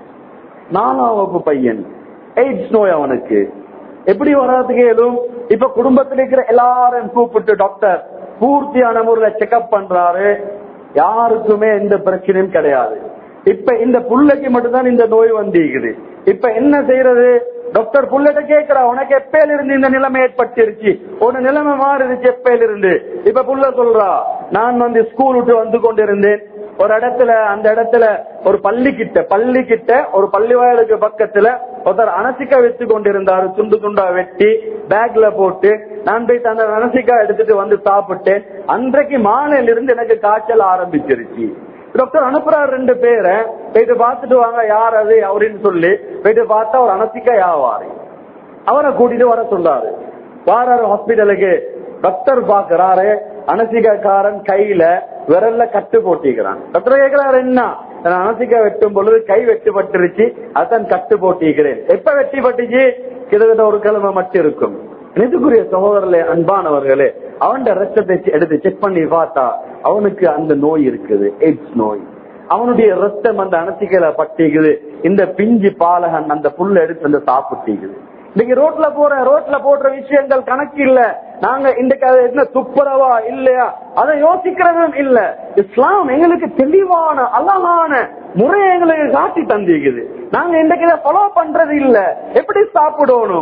நாலாம் வகுப்பு பையன் எய்ட்ஸ் நோய் அவனுக்கு எப்படி வர்றதுக்கு ஏதும் இப்ப குடும்பத்தில் இருக்கிற எல்லாரும் கூப்பிட்டு டாக்டர் பூர்த்தியான முறையில செக்அப் பண்றாரு யாருக்குமே எந்த பிரச்சனையும் கிடையாது இப்ப இந்த புள்ளைக்கு மட்டும்தான் இந்த நோய் வந்திருக்குது இப்ப என்ன செய்யறது டாக்டர் புள்ளட்ட கேக்குறா உனக்கு எப்பையில இருந்து இந்த நிலைமை ஏற்பட்டுருச்சு உன நிலைமை மாறிடுச்சு எப்பையில இருந்து இப்ப புள்ள சொல்றா நான் வந்து ஸ்கூல் விட்டு வந்து கொண்டிருந்தேன் ஒரு இடத்துல அந்த இடத்துல ஒரு பள்ளி கிட்ட பள்ளி கிட்ட ஒரு பள்ளி வாயிலுக்கு பக்கத்துல ஒருத்தர் அனசிக்கா வச்சு கொண்டிருந்தாரு துண்டு துண்டா வெட்டி பேக்ல போட்டு நான் போயிட்டு அந்த அனசிக்கா எடுத்துட்டு வந்து சாப்பிட்டேன் அன்றைக்கு மாலையில இருந்து எனக்கு காய்ச்சல் ஆரம்பிச்சிருச்சு டாக்டர் அனுப்புறாரு ரெண்டு பேரை போயிட்டு பார்த்துட்டு வாங்க யார் அது அப்படின்னு சொல்லி போயிட்டு பார்த்தா ஒரு அனசிக்கா யாவாரு அவரை கூட்டிட்டு வர சொன்னாரு வாராரு ஹாஸ்பிட்டலுக்கு டாக்டர் பாக்குறாரு அனசிகாக்காரன் கையில விரல்ல கட்டு போட்டிக்கிறான் டாக்டர் கேக்குறாரு என்ன நான் அனசிகா வெட்டும் பொழுது கை வெட்டுப்பட்டுருச்சு அதான் கட்டு போட்டிக்கிறேன் எப்ப வெட்டி பட்டுச்சு கிட்டத்தட்ட ஒரு கிழமை மட்டும் இருக்கும் நிதிக்குரிய சகோதரர்களே அன்பானவர்களே அவன் ரத்தத்தை எடுத்து செக் பண்ணி பார்த்தா அவனுக்கு அந்த நோய் இருக்குது எய்ட்ஸ் நோய் அவனுடைய ரத்தம் அந்த அனசிக்கல பட்டிக்குது இந்த பிஞ்சு பாலகன் அந்த புல்ல எடுத்து அந்த சாப்பிட்டிக்குது இன்னைக்கு ரோட்ல போற ரோட்ல போடுற விஷயங்கள் கணக்கு இல்ல நாங்க இன்றைக்கு அது என்ன துப்புரவா இல்லையா அதை யோசிக்கிறதும் இல்ல இஸ்லாம் எங்களுக்கு தெளிவான அழகான முறை எங்களுக்கு காட்டி தந்திக்குது நாங்க இன்றைக்கு இதை ஃபாலோ பண்றது இல்ல எப்படி சாப்பிடணும்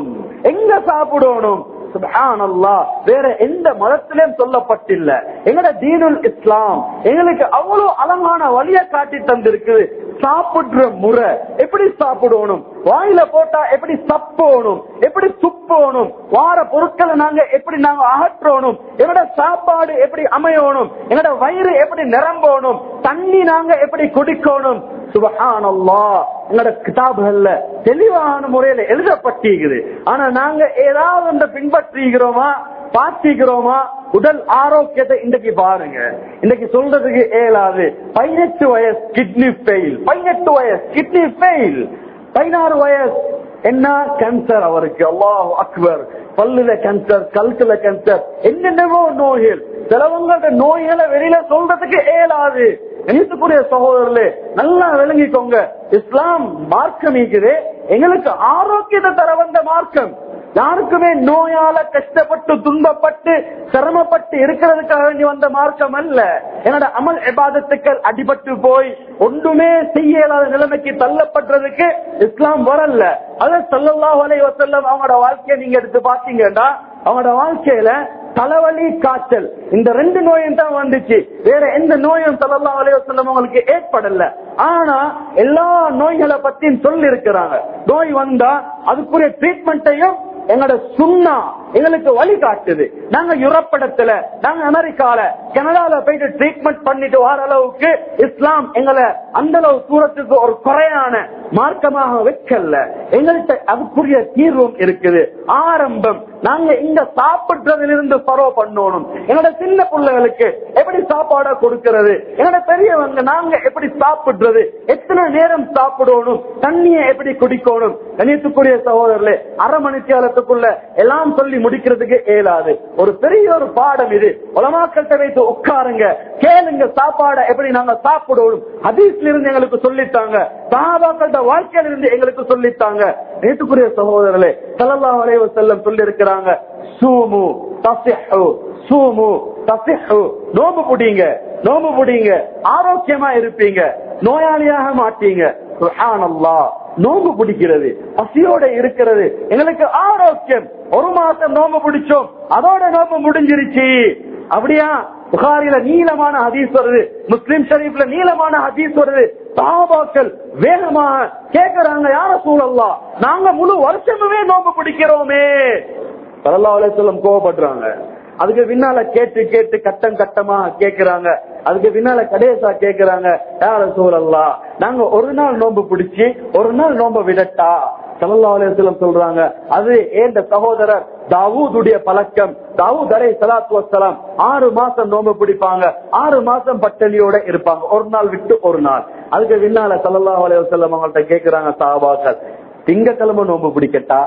எங்க சாப்பிடணும் சுப்ஹானல்லாஹ் வேற எந்த மதத்திலும் சொல்லப்பட்டில்ல எங்கட தீனுல் இஸ்லாம் எங்களுக்கு அவ்வளவு அழகான வழிய காட்டி தந்திருக்குது சாப்பிடுற முறை எப்படி சாப்பிடணும் வாயில போட்டா எப்படி சப்போணும் எப்படி துப்போணும் வார பொருட்களை நாங்க எப்படி நாங்க அகற்றணும் எங்கட சாப்பாடு எப்படி அமையணும் எங்கட வயிறு எப்படி நிரம்பணும் தண்ணி நாங்க எப்படி குடிக்கணும் சுபஹானல்லா எங்கட கிதாபுகள்ல தெளிவான முறையில எழுதப்பட்டிருக்குது ஆனா நாங்க ஏதாவது ஒன்றை பின்பற்றுகிறோமா பார்த்திக்கிறோமா உடல் ஆரோக்கியத்தை இன்றைக்கு பாருங்க இன்னைக்கு சொல்றதுக்கு ஏலாது பதினெட்டு வயசு கிட்னி ஃபெயில் பதினெட்டு வயசு கிட்னி ஃபெயில் பதினாறு வயசு என்ன கேன்சர் அவருக்கு அல்லாஹ் அக்பர் பல்லுல கேன்சர் கழுத்துல கேன்சர் என்னென்னவோ நோய்கள் சிலவங்களோட நோய்களை வெளியில சொல்றதுக்கு ஏலாது நினைத்துக்குரிய சகோதரர்களே நல்லா விளங்கிக்கோங்க இஸ்லாம் மார்க்கம் இருக்குது எங்களுக்கு ஆரோக்கியத்தை தர வந்த மார்க்கம் யாருக்குமே நோயால கஷ்டப்பட்டு துன்பப்பட்டு சிரமப்பட்டு இருக்கிறதுக்காக வேண்டி வந்த மார்க்கம் அல்ல என்னோட அமல் எபாதத்துக்கள் அடிபட்டு போய் ஒன்றுமே செய்ய இயலாத நிலைமைக்கு தள்ளப்படுறதுக்கு இஸ்லாம் வரல அத சொல்லலாம் வலை வசல்லம் அவங்களோட வாழ்க்கையை நீங்க எடுத்து பாத்தீங்கன்னா அவங்களோட வாழ்க்கையில தலைவலி காய்ச்சல் இந்த ரெண்டு நோயும் தான் வந்துச்சு வேற எந்த நோயும் சொல்லலாம் வலைய சொல்லம் அவங்களுக்கு ஏற்படல ஆனா எல்லா நோய்களை பத்தியும் சொல்லி இருக்கிறாங்க நோய் வந்தா அதுக்குரிய ட்ரீட்மெண்ட்டையும் எங்களோட சுண்ணா எங்களுக்கு வழி காட்டுது நாங்க யுரோப்படத்துல நாங்க அமெரிக்கால கனடால போயிட்டு ட்ரீட்மெண்ட் பண்ணிட்டு வர அளவுக்கு இஸ்லாம் எங்களை அந்த அளவு தூரத்துக்கு ஒரு குறையான மார்க்கமாக வைக்கல எங்கள்கிட்ட அதுக்குரிய தீர்வும் இருக்குது ஆரம்பம் நாங்க இங்க சாப்பிடுறதிலிருந்து ஃபாலோ பண்ணணும் என்னோட சின்ன பிள்ளைகளுக்கு எப்படி சாப்பாடா கொடுக்கிறது என்னோட பெரியவங்க நாங்க எப்படி சாப்பிடுறது எத்தனை நேரம் சாப்பிடணும் தண்ணியை எப்படி குடிக்கணும் கணியத்துக்குரிய சகோதரர்களே அரை மணித்தியாலத்துக்குள்ள எல்லாம் சொல்லி முடிக்கிறதுக்கு இயலாது ஒரு பெரிய ஒரு பாடம் இது உலமாக்கள்கிட்ட வைத்து உட்காருங்க கேளுங்க சாப்பாடை எப்படி நாங்க சாப்பிடணும் ஹதீஸ்ல இருந்து எங்களுக்கு சொல்லித்தாங்க சஹாபாக்கள்ட வாழ்க்கையில இருந்து எங்களுக்கு சொல்லித்தாங்க நேற்றுக்குரிய சகோதரர்களே சல்லல்லாஹு அலைஹி வஸல்லம் சொல்லி இருக்கிறாங்க சூமு தசிஹு சூமு தசிஹு நோம்பு புடிங்க நோம்பு புடிங்க ஆரோக்கியமா இருப்பீங்க நோயாளியாக மாட்டீங்க சுப்ஹானல்லாஹ் நோம்பு பிடிக்கிறது பசியோட இருக்கிறது எங்களுக்கு ஆரோக்கியம் ஒரு மாசம் நோம்பு பிடிச்சோம் அதோட நோம்பு முடிஞ்சிருச்சு அப்படியா புகாரில நீளமான ஹதீஸ் வருது முஸ்லிம் ஷரீஃப்ல நீளமான ஹதீஸ் வருது சாபாக்கள் வேகமாக கேக்குறாங்க யார சூழல்லா நாங்க முழு வருஷமுமே நோம்பு பிடிக்கிறோமே சல்லல்லாஹு சொல்லம் கோவப்படுறாங்க அதுக்கு பின்னால கேட்டு கேட்டு கட்டம் கட்டமா கேக்குறாங்க அதுக்கு பின்னால கடைசா கேக்குறாங்க யார சூழல்லா நாங்க ஒரு நாள் நோம்பு பிடிச்சி ஒரு நாள் நோம்ப விடட்டா சல்லா அலுவலம் சொல்றாங்க அது ஏந்த சகோதரர் தாவூதுடைய பழக்கம் தாவூத் அலை சலாத்து வசலாம் ஆறு மாசம் நோம்பு பிடிப்பாங்க ஆறு மாசம் பட்டலியோட இருப்பாங்க ஒரு நாள் விட்டு ஒரு நாள் அதுக்கு பின்னால சல்லா அலுவலம் அவங்கள்ட்ட கேக்குறாங்க சாபாக்கள் திங்கக்கிழமை நோம்பு பிடிக்கட்டா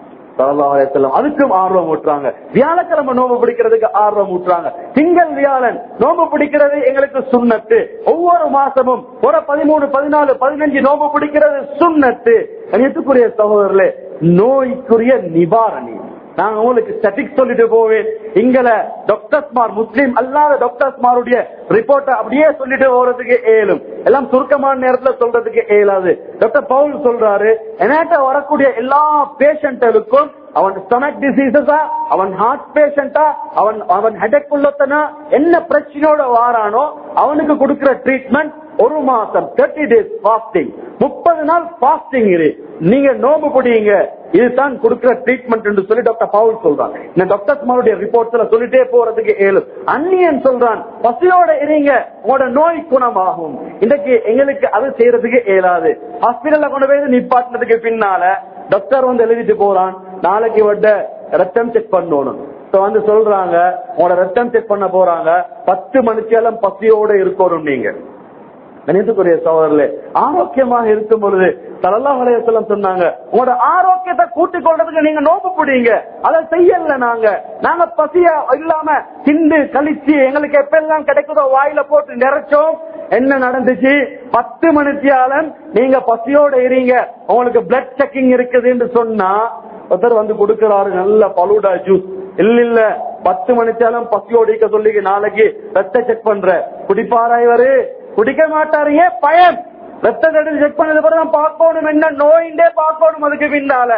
அதுக்கும் ஆர்வம் ஊட்டுறாங்க வியாழக்கிழமை நோம்பு பிடிக்கிறதுக்கு ஆர்வம் ஊட்டுறாங்க திங்கள் வியாழன் நோம்பு பிடிக்கிறது எங்களுக்கு சுண்ணத்து ஒவ்வொரு மாசமும் ஒரு பதிமூணு பதினாலு பதினஞ்சு நோம்பு பிடிக்கிறது சுண்ணத்து கணியத்துக்குரிய சகோதரர்களே நோய்க்குரிய நிவாரணி நான் உங்களுக்கு ஸ்டட்டிக் சொல்லிட்டு போவேன் இங்கல டாக்டர்ஸ்மார் முஸ்லீம் அல்லாத டாக்டர்ஸ்மாருடைய ரிப்போர்ட்டை அப்படியே சொல்லிட்டு போறதுக்கு ஏலும் எல்லாம் சுருக்கமான நேரத்துல சொல்றதுக்கு ஏலாது டாக்டர் பவுல் சொல்றாரு என்கிட்ட வரக்கூடிய எல்லா பேஷண்ட்களுக்கும் அவன் ஸ்டொமக் டிசீசஸா அவன் ஹார்ட் பேஷண்டா அவன் அவன் ஹெடக் உள்ளத்தனா என்ன பிரச்சனையோட வாரானோ அவனுக்கு கொடுக்கிற ட்ரீட்மெண்ட் ஒரு மாசம் தேர்ட்டி டேஸ் பாஸ்டிங் முப்பது நாள் பாஸ்டிங் இரு நீங்க நோம்பு பிடிங்க இதுதான் கொடுக்கிற ட்ரீட்மெண்ட் என்று சொல்லி டாக்டர் பவுல் சொல்றாங்க இந்த டாக்டர்ஸ் மாருடைய ரிப்போர்ட்ஸ்ல சொல்லிட்டே போறதுக்கு ஏழு அந்நியன் சொல்றான் பசியோட இருங்க உங்களோட நோய் குணமாகும் இன்னைக்கு எங்களுக்கு அது செய்யறதுக்கு இயலாது ஹாஸ்பிட்டல்ல கொண்டு போய் நிப்பாட்டினதுக்கு பின்னால டாக்டர் வந்து எழுதிட்டு போறான் நாளைக்கு வட்ட ரத்தம் செக் பண்ணணும் வந்து சொல்றாங்க உங்களோட ரத்தம் செக் பண்ண போறாங்க பத்து மணிக்கெல்லாம் பசியோட இருக்கணும் நீங்க கணிதத்துக்குரிய சோதரர்களே ஆரோக்கியமாக இருக்கும் பொழுது தலல்லா வலையத்தலம் சொன்னாங்க உங்களோட ஆரோக்கியத்தை கூட்டிக் கொள்றதுக்கு நீங்க நோம்பு பிடிங்க அதை செய்யல நாங்க நாங்க பசிய இல்லாம திண்டு கழிச்சு எங்களுக்கு எப்ப எல்லாம் கிடைக்குதோ வாயில போட்டு நிறைச்சோம் என்ன நடந்துச்சு பத்து மணித்தியாலம் நீங்க பசியோட இருங்க உங்களுக்கு பிளட் செக்கிங் இருக்குதுன்னு சொன்னா ஒருத்தர் வந்து கொடுக்கிறாரு நல்ல பலூடா ஜூஸ் இல்ல இல்ல பத்து மணித்தாலும் பசியோடிக்க சொல்லி நாளைக்கு ரத்த செக் பண்ற குடிப்பாரா இவரு குடிக்க மாட்டாரு ஏன் பயம் ரத்த தடவை செக் பண்ணது பிறகு பார்க்கணும் என்ன நோயிண்டே பார்க்கணும் அதுக்கு பின்னால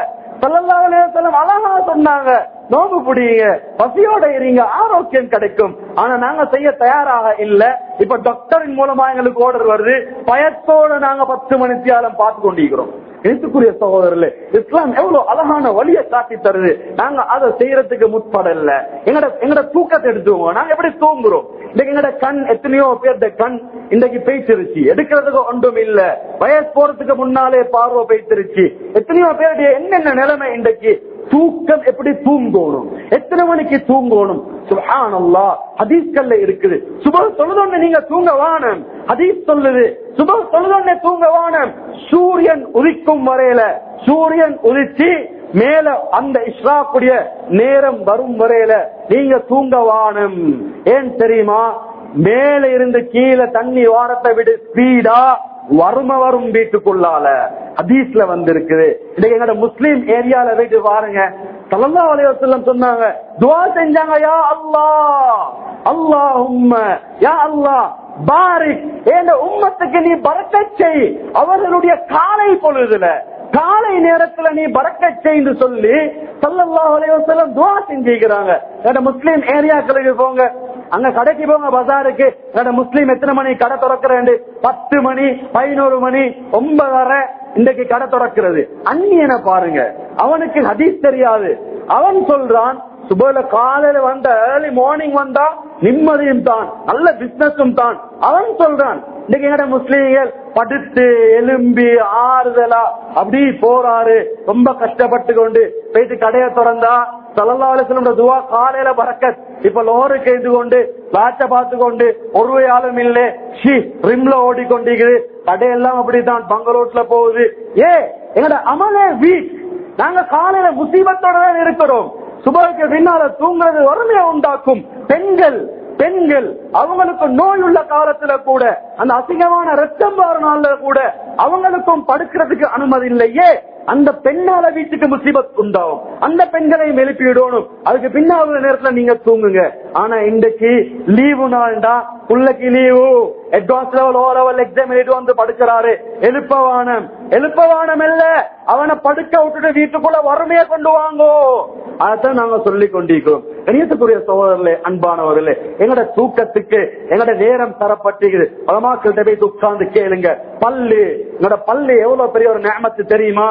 ஸல்லல்லாஹு அலைஹி வஸல்லம் அழகா சொன்னாங்க நோம்பு பிடிங்க பசியோட இருங்க ஆரோக்கியம் கிடைக்கும் ஆனா நாங்க செய்ய தயாராக இல்ல இப்ப டாக்டரின் மூலமா எங்களுக்கு ஆர்டர் வருது பயத்தோட நாங்க பத்து மணித்தியாலம் பார்த்து கொண்டிருக்கிறோம் எழுத்துக்குரிய சகோதரர்களே இஸ்லாம் எவ்வளவு அழகான வழியை காட்டி தருது நாங்க அதை செய்யறதுக்கு முற்படல எங்கட எங்கட தூக்கத்தை எடுத்துவோம் நாங்க எப்படி தூங்குறோம் இன்னைக்கு எங்கட கண் எத்தனையோ பேர்த கண் இன்னைக்கு பேய்த்திருச்சு எடுக்கிறதுக்கு ஒன்றும் இல்ல வயசு போறதுக்கு முன்னாலே பார்வை பேய்த்திருச்சு எத்தனையோ பேருடைய என்னென்ன நிலைமை இன்றைக்கு தூக்கம் எப்படி தூங்கணும் எத்தனை மணிக்கு தூங்கணும் சுபஹானல்லாஹ் ஹதீஸ்கள்ல இருக்குது சுபஹ தொழுதொன்னு நீங்க தூங்க வானம் ஹதீஸ் சொல்லுது சுபஹ தொழுதொன்னு தூங்க வானம் சூரியன் உதிக்கும் வரையில சூரியன் உதிச்சு மேல அந்த இஸ்ராக்குடைய நேரம் வரும் வரையில நீங்க தூங்க வானம் ஏன் தெரியுமா மேல இருந்து கீழே தண்ணி வாரத்தை விட ஸ்பீடா வறுமை வரும் வீட்டுக்குள்ளால ஹதீஸ்ல வந்திருக்குது இன்னைக்கு எங்கட முஸ்லீம் ஏரியால வீட்டு பாருங்க சல்லா அலையம் சொன்னாங்க துவா செஞ்சாங்க யா அல்லாஹ் அல்லாஹும்ம யா அல்லாஹ் பாரிக் ஏந்த உம்மத்துக்கு நீ பறக்கச் செய் அவர்களுடைய காலை பொழுதுல காலை நேரத்துல நீ பறக்க செய்து சொல்லி சல்லல்லாஹு அலைஹி வஸல்லம் துஆ செஞ்சிருக்கிறாங்க எங்க முஸ்லீம் ஏரியாக்களுக்கு போங்க அங்க கடைக்கு போங்க பஜாருக்கு எங்க முஸ்லீம் எத்தனை மணி கடை திறக்கிறேன் பத்து மணி பதினோரு மணி ஒன்பதரை இன்றைக்கு கடை திறக்கிறது அந்நியனை பாருங்க அவனுக்கு ஹதீஸ் தெரியாது அவன் சொல்றான் சுபல காலையில வந்த ஏர்லி மார்னிங் வந்தா நிம்மதியும் தான் நல்ல பிசினஸும் தான் அவன் சொல்றான் இன்னைக்கு எங்கட முஸ்லீம்கள் படுத்து எலும்பி ஆறுதலா அப்படி போறாரு ரொம்ப கஷ்டப்பட்டு கொண்டு போயிட்டு கடையை திறந்தா சல்லா அலிஸ்லோட துவா காலையில பறக்கத் இப்ப லோரு கேட்டு கொண்டு பேட்ச பார்த்து கொண்டு ஒரு ஆளும் இல்ல ஷி ரிம்ல ஓடிக்கொண்டிருக்குது கடையெல்லாம் அப்படித்தான் பங்களோட்ல போகுது ஏ எங்கட அமலே வீக் நாங்க காலையில முசீபத்தோட தான் இருக்கிறோம் சுபருக்கு பின்னால தூங்குறது வறுமையை உண்டாக்கும் பெண்கள் பெண்கள் அவங்களுக்கு நோய் உள்ள காலத்துல கூட அந்த அசிங்கமான ரத்தம் வார நாள்ல கூட அவங்களுக்கும் படுக்கிறதுக்கு அனுமதி இல்லையே அந்த பெண்ணால வீட்டுக்கு முசீபத் உண்டாகும் அந்த பெண்களையும் எழுப்பி விடணும் அதுக்கு பின்னால நேரத்துல நீங்க தூங்குங்க ஆனா இன்றைக்கு லீவு நாள்டா புள்ளைக்கு leave advance level O level exam எழுதி வந்து படுக்கிறாரு எழுப்பவானம் எழுப்பவானம் இல்ல அவனை படுக்க விட்டுட்டு வீட்டுக்குள்ள வறுமையை கொண்டு வாங்கோ அதான் நாங்க சொல்லி கொண்டிருக்கிறோம் கணியத்துக்குரிய சகோதரர்களே அன்பானவர்களே எங்கட தூக்கத்துக்கு எங்கட நேரம் தரப்பட்டிருக்குது பலமாக்கள்கிட்ட போய் உட்கார்ந்து கேளுங்க பல்லு எங்கட பல்லு எவ்வளவு பெரிய ஒரு நேமத்து தெரியுமா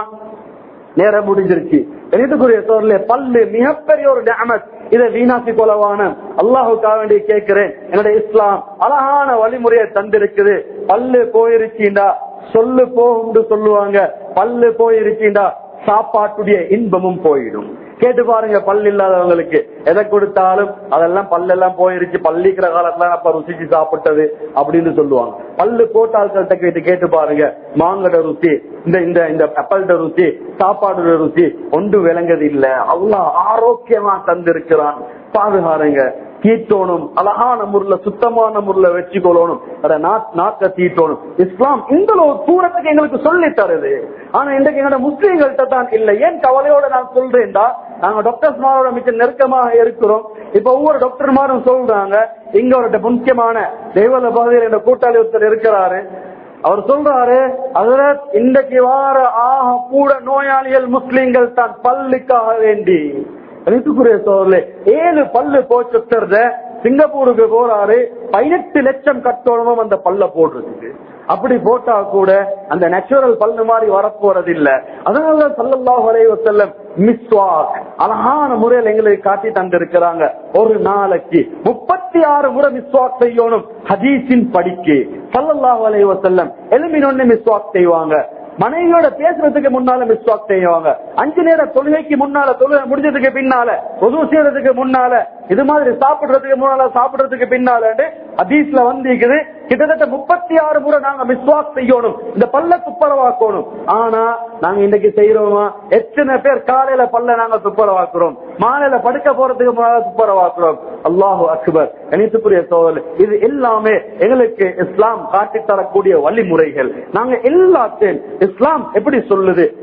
நேரம் முடிஞ்சிருச்சு கணிதக்குரிய சோழர்களே பல்லு மிகப்பெரிய ஒரு நேமத் இதை வீணாக்கி கொள்ளவான அல்லாஹுக்காக வேண்டி கேட்கிறேன் என்னுடைய இஸ்லாம் அழகான வழிமுறையை தந்திருக்குது பல்லு போயிருச்சுண்டா சொல்லு போகும்னு சொல்லுவாங்க பல்லு போயிருச்சுண்டா சாப்பாட்டுடைய இன்பமும் போயிடும் கேட்டு பாருங்க பல் இல்லாதவங்களுக்கு எதை கொடுத்தாலும் அதெல்லாம் பல்லெல்லாம் போயிருச்சு பள்ளிக்கிற காலத்துல அப்ப ருசிச்சு சாப்பிட்டது அப்படின்னு சொல்லுவாங்க பல்லு போட்ட ஆட்கள்கிட்ட கேட்டு கேட்டு பாருங்க மாங்கட ருசி இந்த இந்த இந்த அப்பல்ட ருசி சாப்பாடு ருசி ஒன்று விளங்குது இல்ல அல்லாஹ் ஆரோக்கியமா தந்திருக்கிறான் பாதுகாருங்க தீட்டோணும் அழகான முறையில சுத்தமான முறையில வச்சுக்கொள்ளணும் அதை நாக்க தீட்டோணும் இஸ்லாம் இந்த ஒரு தூரத்துக்கு எங்களுக்கு சொல்லி தருது ஆனா இன்றைக்கு எங்களோட முஸ்லீம்கள்ட்ட தான் இல்லை ஏன் கவலையோட நான் சொல்றேன்டா நாங்க டாக்டர்ஸ் மாரோட மிக நெருக்கமாக இருக்கிறோம் இப்ப ஒவ்வொரு டாக்டர் மாரும் சொல்றாங்க இங்க ஒரு முக்கியமான தெய்வல பகுதியில் என்ற கூட்டாளி ஒருத்தர் இருக்கிறாரு அவர் சொல்றாரு அதுல இன்றைக்கு வார ஆக கூட நோயாளிகள் முஸ்லீம்கள் தான் பல்லுக்காக வேண்டி ரித்துக்குரிய சோழர்களே ஏழு பல்லு போச்சுறத சிங்கப்பூருக்கு போறாரு பதினெட்டு லட்சம் கட்டணமும் அந்த பல்ல போடுறதுக்கு அப்படி போட்டா கூட அந்த நேச்சுரல் பல்லு மாதிரி வரப்போறது இல்ல அதனால சல்லல்லாஹு அலைஹி வஸல்லம் மிஸ்வாக் அழகான முறையில் எங்களுக்கு காட்டி தந்திருக்கிறாங்க ஒரு நாளைக்கு முப்பத்தி ஆறு முறை மிஸ்வாக் செய்யணும் ஹதீஸின் படிக்கு சல்லல்லாஹு அலைஹி வஸல்லம் எலும்பினொன்னு மிஸ்வாக் செய்வாங்க மனைவியோட பேசுறதுக்கு முன்னால மிஸ்வாக் செய்வாங்க அஞ்சு நேர தொழுகைக்கு முன்னால தொழுகை முடிஞ்சதுக்கு பின்னால பொது செய்யறதுக்கு முன்னால இது மாதிரி சாப்பிடுறதுக்கு முன்னால சாப்பிடுறதுக்கு பின்னால அதீஸ்ல வந்திருக்குது கிட்டத்தட்ட முப்பத்தி ஆறு முறை நாங்க மிஸ்வாக் செய்யணும் இந்த பல்ல துப்பரவாக்கணும் ஆனா நாங்க இன்னைக்கு செய்யறோமா எத்தனை பேர் காலையில பல்ல நாங்க துப்பரவாக்குறோம் மாலையில படுக்க போறதுக்கு முன்னால துப்பரவாக்குறோம் அல்லாஹு அக்பர் கணித்துக்குரிய சோழல் இது எல்லாமே எங்களுக்கு இஸ்லாம் காட்டி தரக்கூடிய வழிமுறைகள் நாங்க எல்லாத்தையும் இஸ்லாம் எப்படி சொல்லுது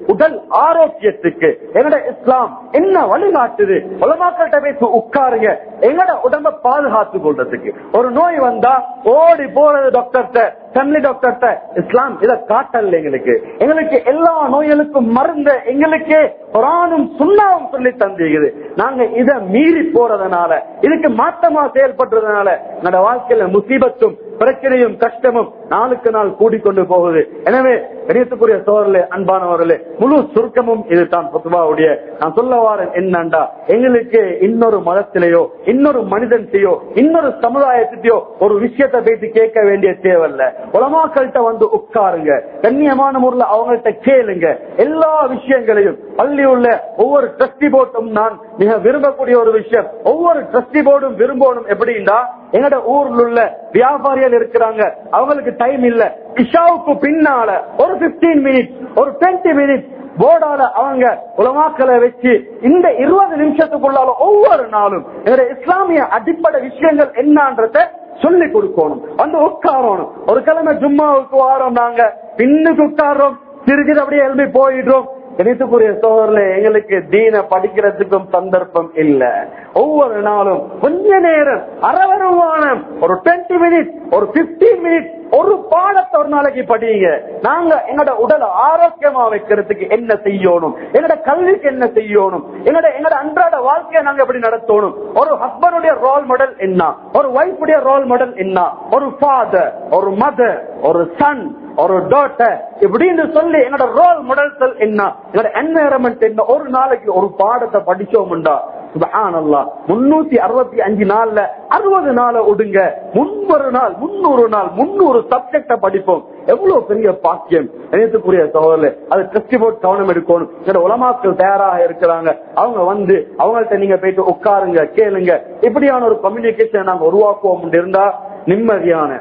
உடல் ஆரோக்கியத்துக்கு எங்கட இஸ்லாம் என்ன வழிகாட்டுது உலமாக்கள்கிட்ட பேசி உட்காருங்க எங்கட உடம்ப பாதுகாத்துக் கொள்றதுக்கு ஒரு நோய் வந்தா ஓடி போறது டாக்டர்கிட்ட ஃபேமிலி டாக்டர்கிட்ட இஸ்லாம் இதை காட்டல எங்களுக்கு எங்களுக்கு எல்லா நோய்களுக்கும் மருந்த எங்களுக்கு குரானும் சுண்ணாவும் சொல்லி தந்திருக்குது நாங்க இதை மீறி போறதுனால இதுக்கு மாற்றமா செயல்படுறதுனால என்னோட வாழ்க்கையில முசீபத்தும் பிரச்சனையும் கஷ்டமும் நாளுக்கு நாள் கூடிக்கொண்டு போகுது எனவே கணியத்துக்குரிய சோழர்களே அன்பானவர்களே முழு சுருக்கமும் இதுதான் பொதுவாவுடைய நான் சொல்ல வாரேன் என்னண்டா எங்களுக்கு இன்னொரு மதத்திலேயோ இன்னொரு மனிதன்கிட்டயோ இன்னொரு சமுதாயத்திட்டயோ ஒரு விஷயத்தை பேசி கேட்க வேண்டிய தேவையில்ல உலமாக்கள்கிட்ட வந்து உட்காருங்க கண்ணியமான முறையில் அவங்கள்ட்ட கேளுங்க எல்லா விஷயங்களையும் பள்ளி உள்ள ஒவ்வொரு ட்ரஸ்டி போர்டும் நான் மிக விரும்பக்கூடிய ஒரு விஷயம் ஒவ்வொரு ட்ரஸ்டி போர்டும் விரும்பணும் எப்படின்னா எங்கட ஊர்ல உள்ள வியாபாரிகள் இருக்கிறாங்க அவங்களுக்கு டைம் இல்ல இஷாவுக்கு பின்னால ஒரு 15 மினிட் ஒரு 20 மினிட் போர்டால அவங்க உலமாக்களை வச்சு இந்த இருபது நிமிஷத்துக்குள்ளால ஒவ்வொரு நாளும் எங்களுடைய இஸ்லாமிய அடிப்படை விஷயங்கள் என்னன்றத சொல்லி கொடுக்கணும் வந்து உட்காரணும் ஒரு கிழமை ஜும்மாவுக்கு வாரோம் நாங்க பின்னுக்கு உட்காரோம் திருச்சி அப்படியே எழுப்பி போயிடுறோம் கணித்துக்குரிய சோதரில் எங்களுக்கு தீன படிக்கிறதுக்கும் சந்தர்ப்பம் இல்ல ஒவ்வொரு நாளும் கொஞ்ச நேரம் அரவருமான ஒரு டுவெண்ட்டி மினிட் ஒரு பிப்டீன் மினிட் ஒரு பாடத்தை ஒரு நாளைக்கு படிங்க நாங்க எங்களோட உடலை ஆரோக்கியமா வைக்கிறதுக்கு என்ன செய்யணும் எங்களோட கல்விக்கு என்ன செய்யணும் எங்களோட எங்களோட அன்றாட வாழ்க்கையை நாங்க எப்படி நடத்தணும் ஒரு ஹஸ்பண்டுடைய ரோல் மாடல் என்ன ஒரு ஒய்ஃபுடைய ரோல் மாடல் என்ன ஒரு ஃபாதர் ஒரு மதர் ஒரு சன் ஒரு டாட்டர் இப்படின்னு சொல்லி என்னோட ரோல் மாடல்கள் என்ன என்னோட என்வாயரன்மெண்ட் என்ன ஒரு நாளைக்கு ஒரு பாடத்தை படிச்சோம்டா சுபஹானல்லா முன்னூத்தி அறுபத்தி அஞ்சு நாள்ல அறுபது நாளை விடுங்க முன்னொரு நாள் முன்னூறு நாள் முன்னூறு சப்ஜெக்ட படிப்போம் எவ்வளவு பெரிய பாக்கியம் இணையத்துக்குரிய சகோதரர் அது டெஸ்ட் போர்ட் கவனம் எடுக்கணும் என்னோட உலமாக்கள் தயாராக இருக்கிறாங்க அவங்க வந்து அவங்கள்ட்ட நீங்க போயிட்டு உட்காருங்க கேளுங்க இப்படியான ஒரு கம்யூனிகேஷன் நாங்க உருவாக்குவோம் இருந்தா நிம்மதியான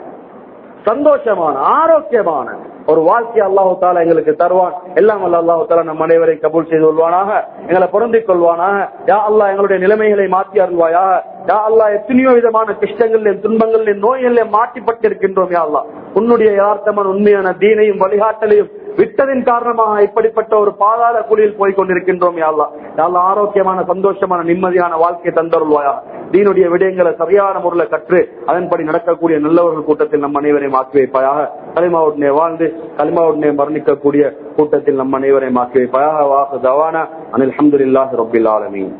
சந்தோஷமான ஆரோக்கியமான ஒரு வாழ்க்கை அல்லாஹு தாலா எங்களுக்கு தருவான் எல்லாம் அல்ல அல்லாஹு தாலா நம் அனைவரை கபூல் செய்து கொள்வானாக எங்களை பொருந்திக் கொள்வானாக யா அல்லா எங்களுடைய நிலைமைகளை மாற்றி அருள்வாயாக யா அல்லா எத்தனையோ விதமான கஷ்டங்களிலும் துன்பங்களிலும் நோய்களிலும் மாட்டிப்பட்டிருக்கின்றோம் யா அல்லா உன்னுடைய யதார்த்தமான உண்மையான தீனையும் வழிகாட்டலையும் விட்டதின் காரணமாக இப்படிப்பட்ட ஒரு பாதாள குழியில் போய் கொண்டிருக்கின்றோம் யாழ்லா யாழ்லா ஆரோக்கியமான சந்தோஷமான நிம்மதியான வாழ்க்கையை தந்தருள்வாயா தீனுடைய விடயங்களை சரியான முறையில் கற்று அதன்படி நடக்கக்கூடிய நல்லவர்கள் கூட்டத்தில் நம் அனைவரையும் ஆக்கி வைப்பாயாக களிமாவுடனே வாழ்ந்து களிமாவுடனே மரணிக்கக்கூடிய கூட்டத்தில் நம் அனைவரையும் ஆக்கி வைப்பாயாக வாக்கு தவானா அனில் அஹமதுல்லாஹி ரபில் ஆலமீன்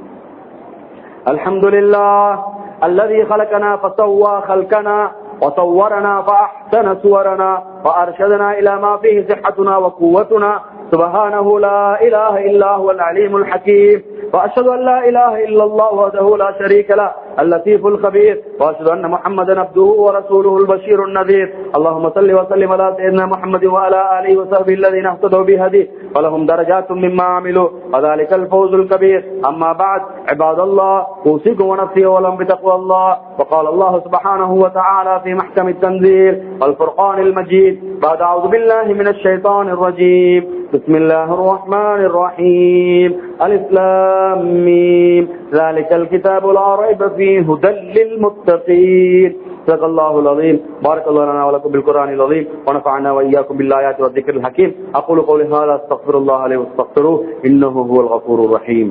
الحمد لله الذي خلقنا فسوى خلقنا وصورنا فأحسن صورنا وأرشدنا إلى ما فيه صحتنا وقوتنا سبحانه لا إله إلا هو العليم الحكيم وأشهد أن لا إله إلا الله وحده لا شريك له اللطيف الخبير وأشهد أن محمدا عبده ورسوله البشير النذير اللهم صل وسلم على سيدنا محمد وعلى آله وصحبه الذين اهتدوا بهديه ولهم درجات مما عملوا وذلك الفوز الكبير أما بعد عباد الله أوصيكم ونفسي ولهم بتقوى الله وقال الله سبحانه وتعالى في محكم التنزيل والفرقان المجيد بعد أعوذ بالله من الشيطان الرجيم بسم الله الرحمن الرحيم الإسلام ميم ذلك الكتاب لا ريب فيه هدى للمتقين صدق الله العظيم بارك الله لنا ولكم بالقرآن العظيم ونفعنا وإياكم بالآيات والذكر الحكيم أقول قولي هذا استغفر الله عليه واستغفروه إنه هو الغفور الرحيم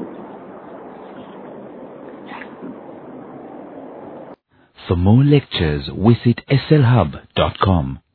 For more lectures, visit slhub.com.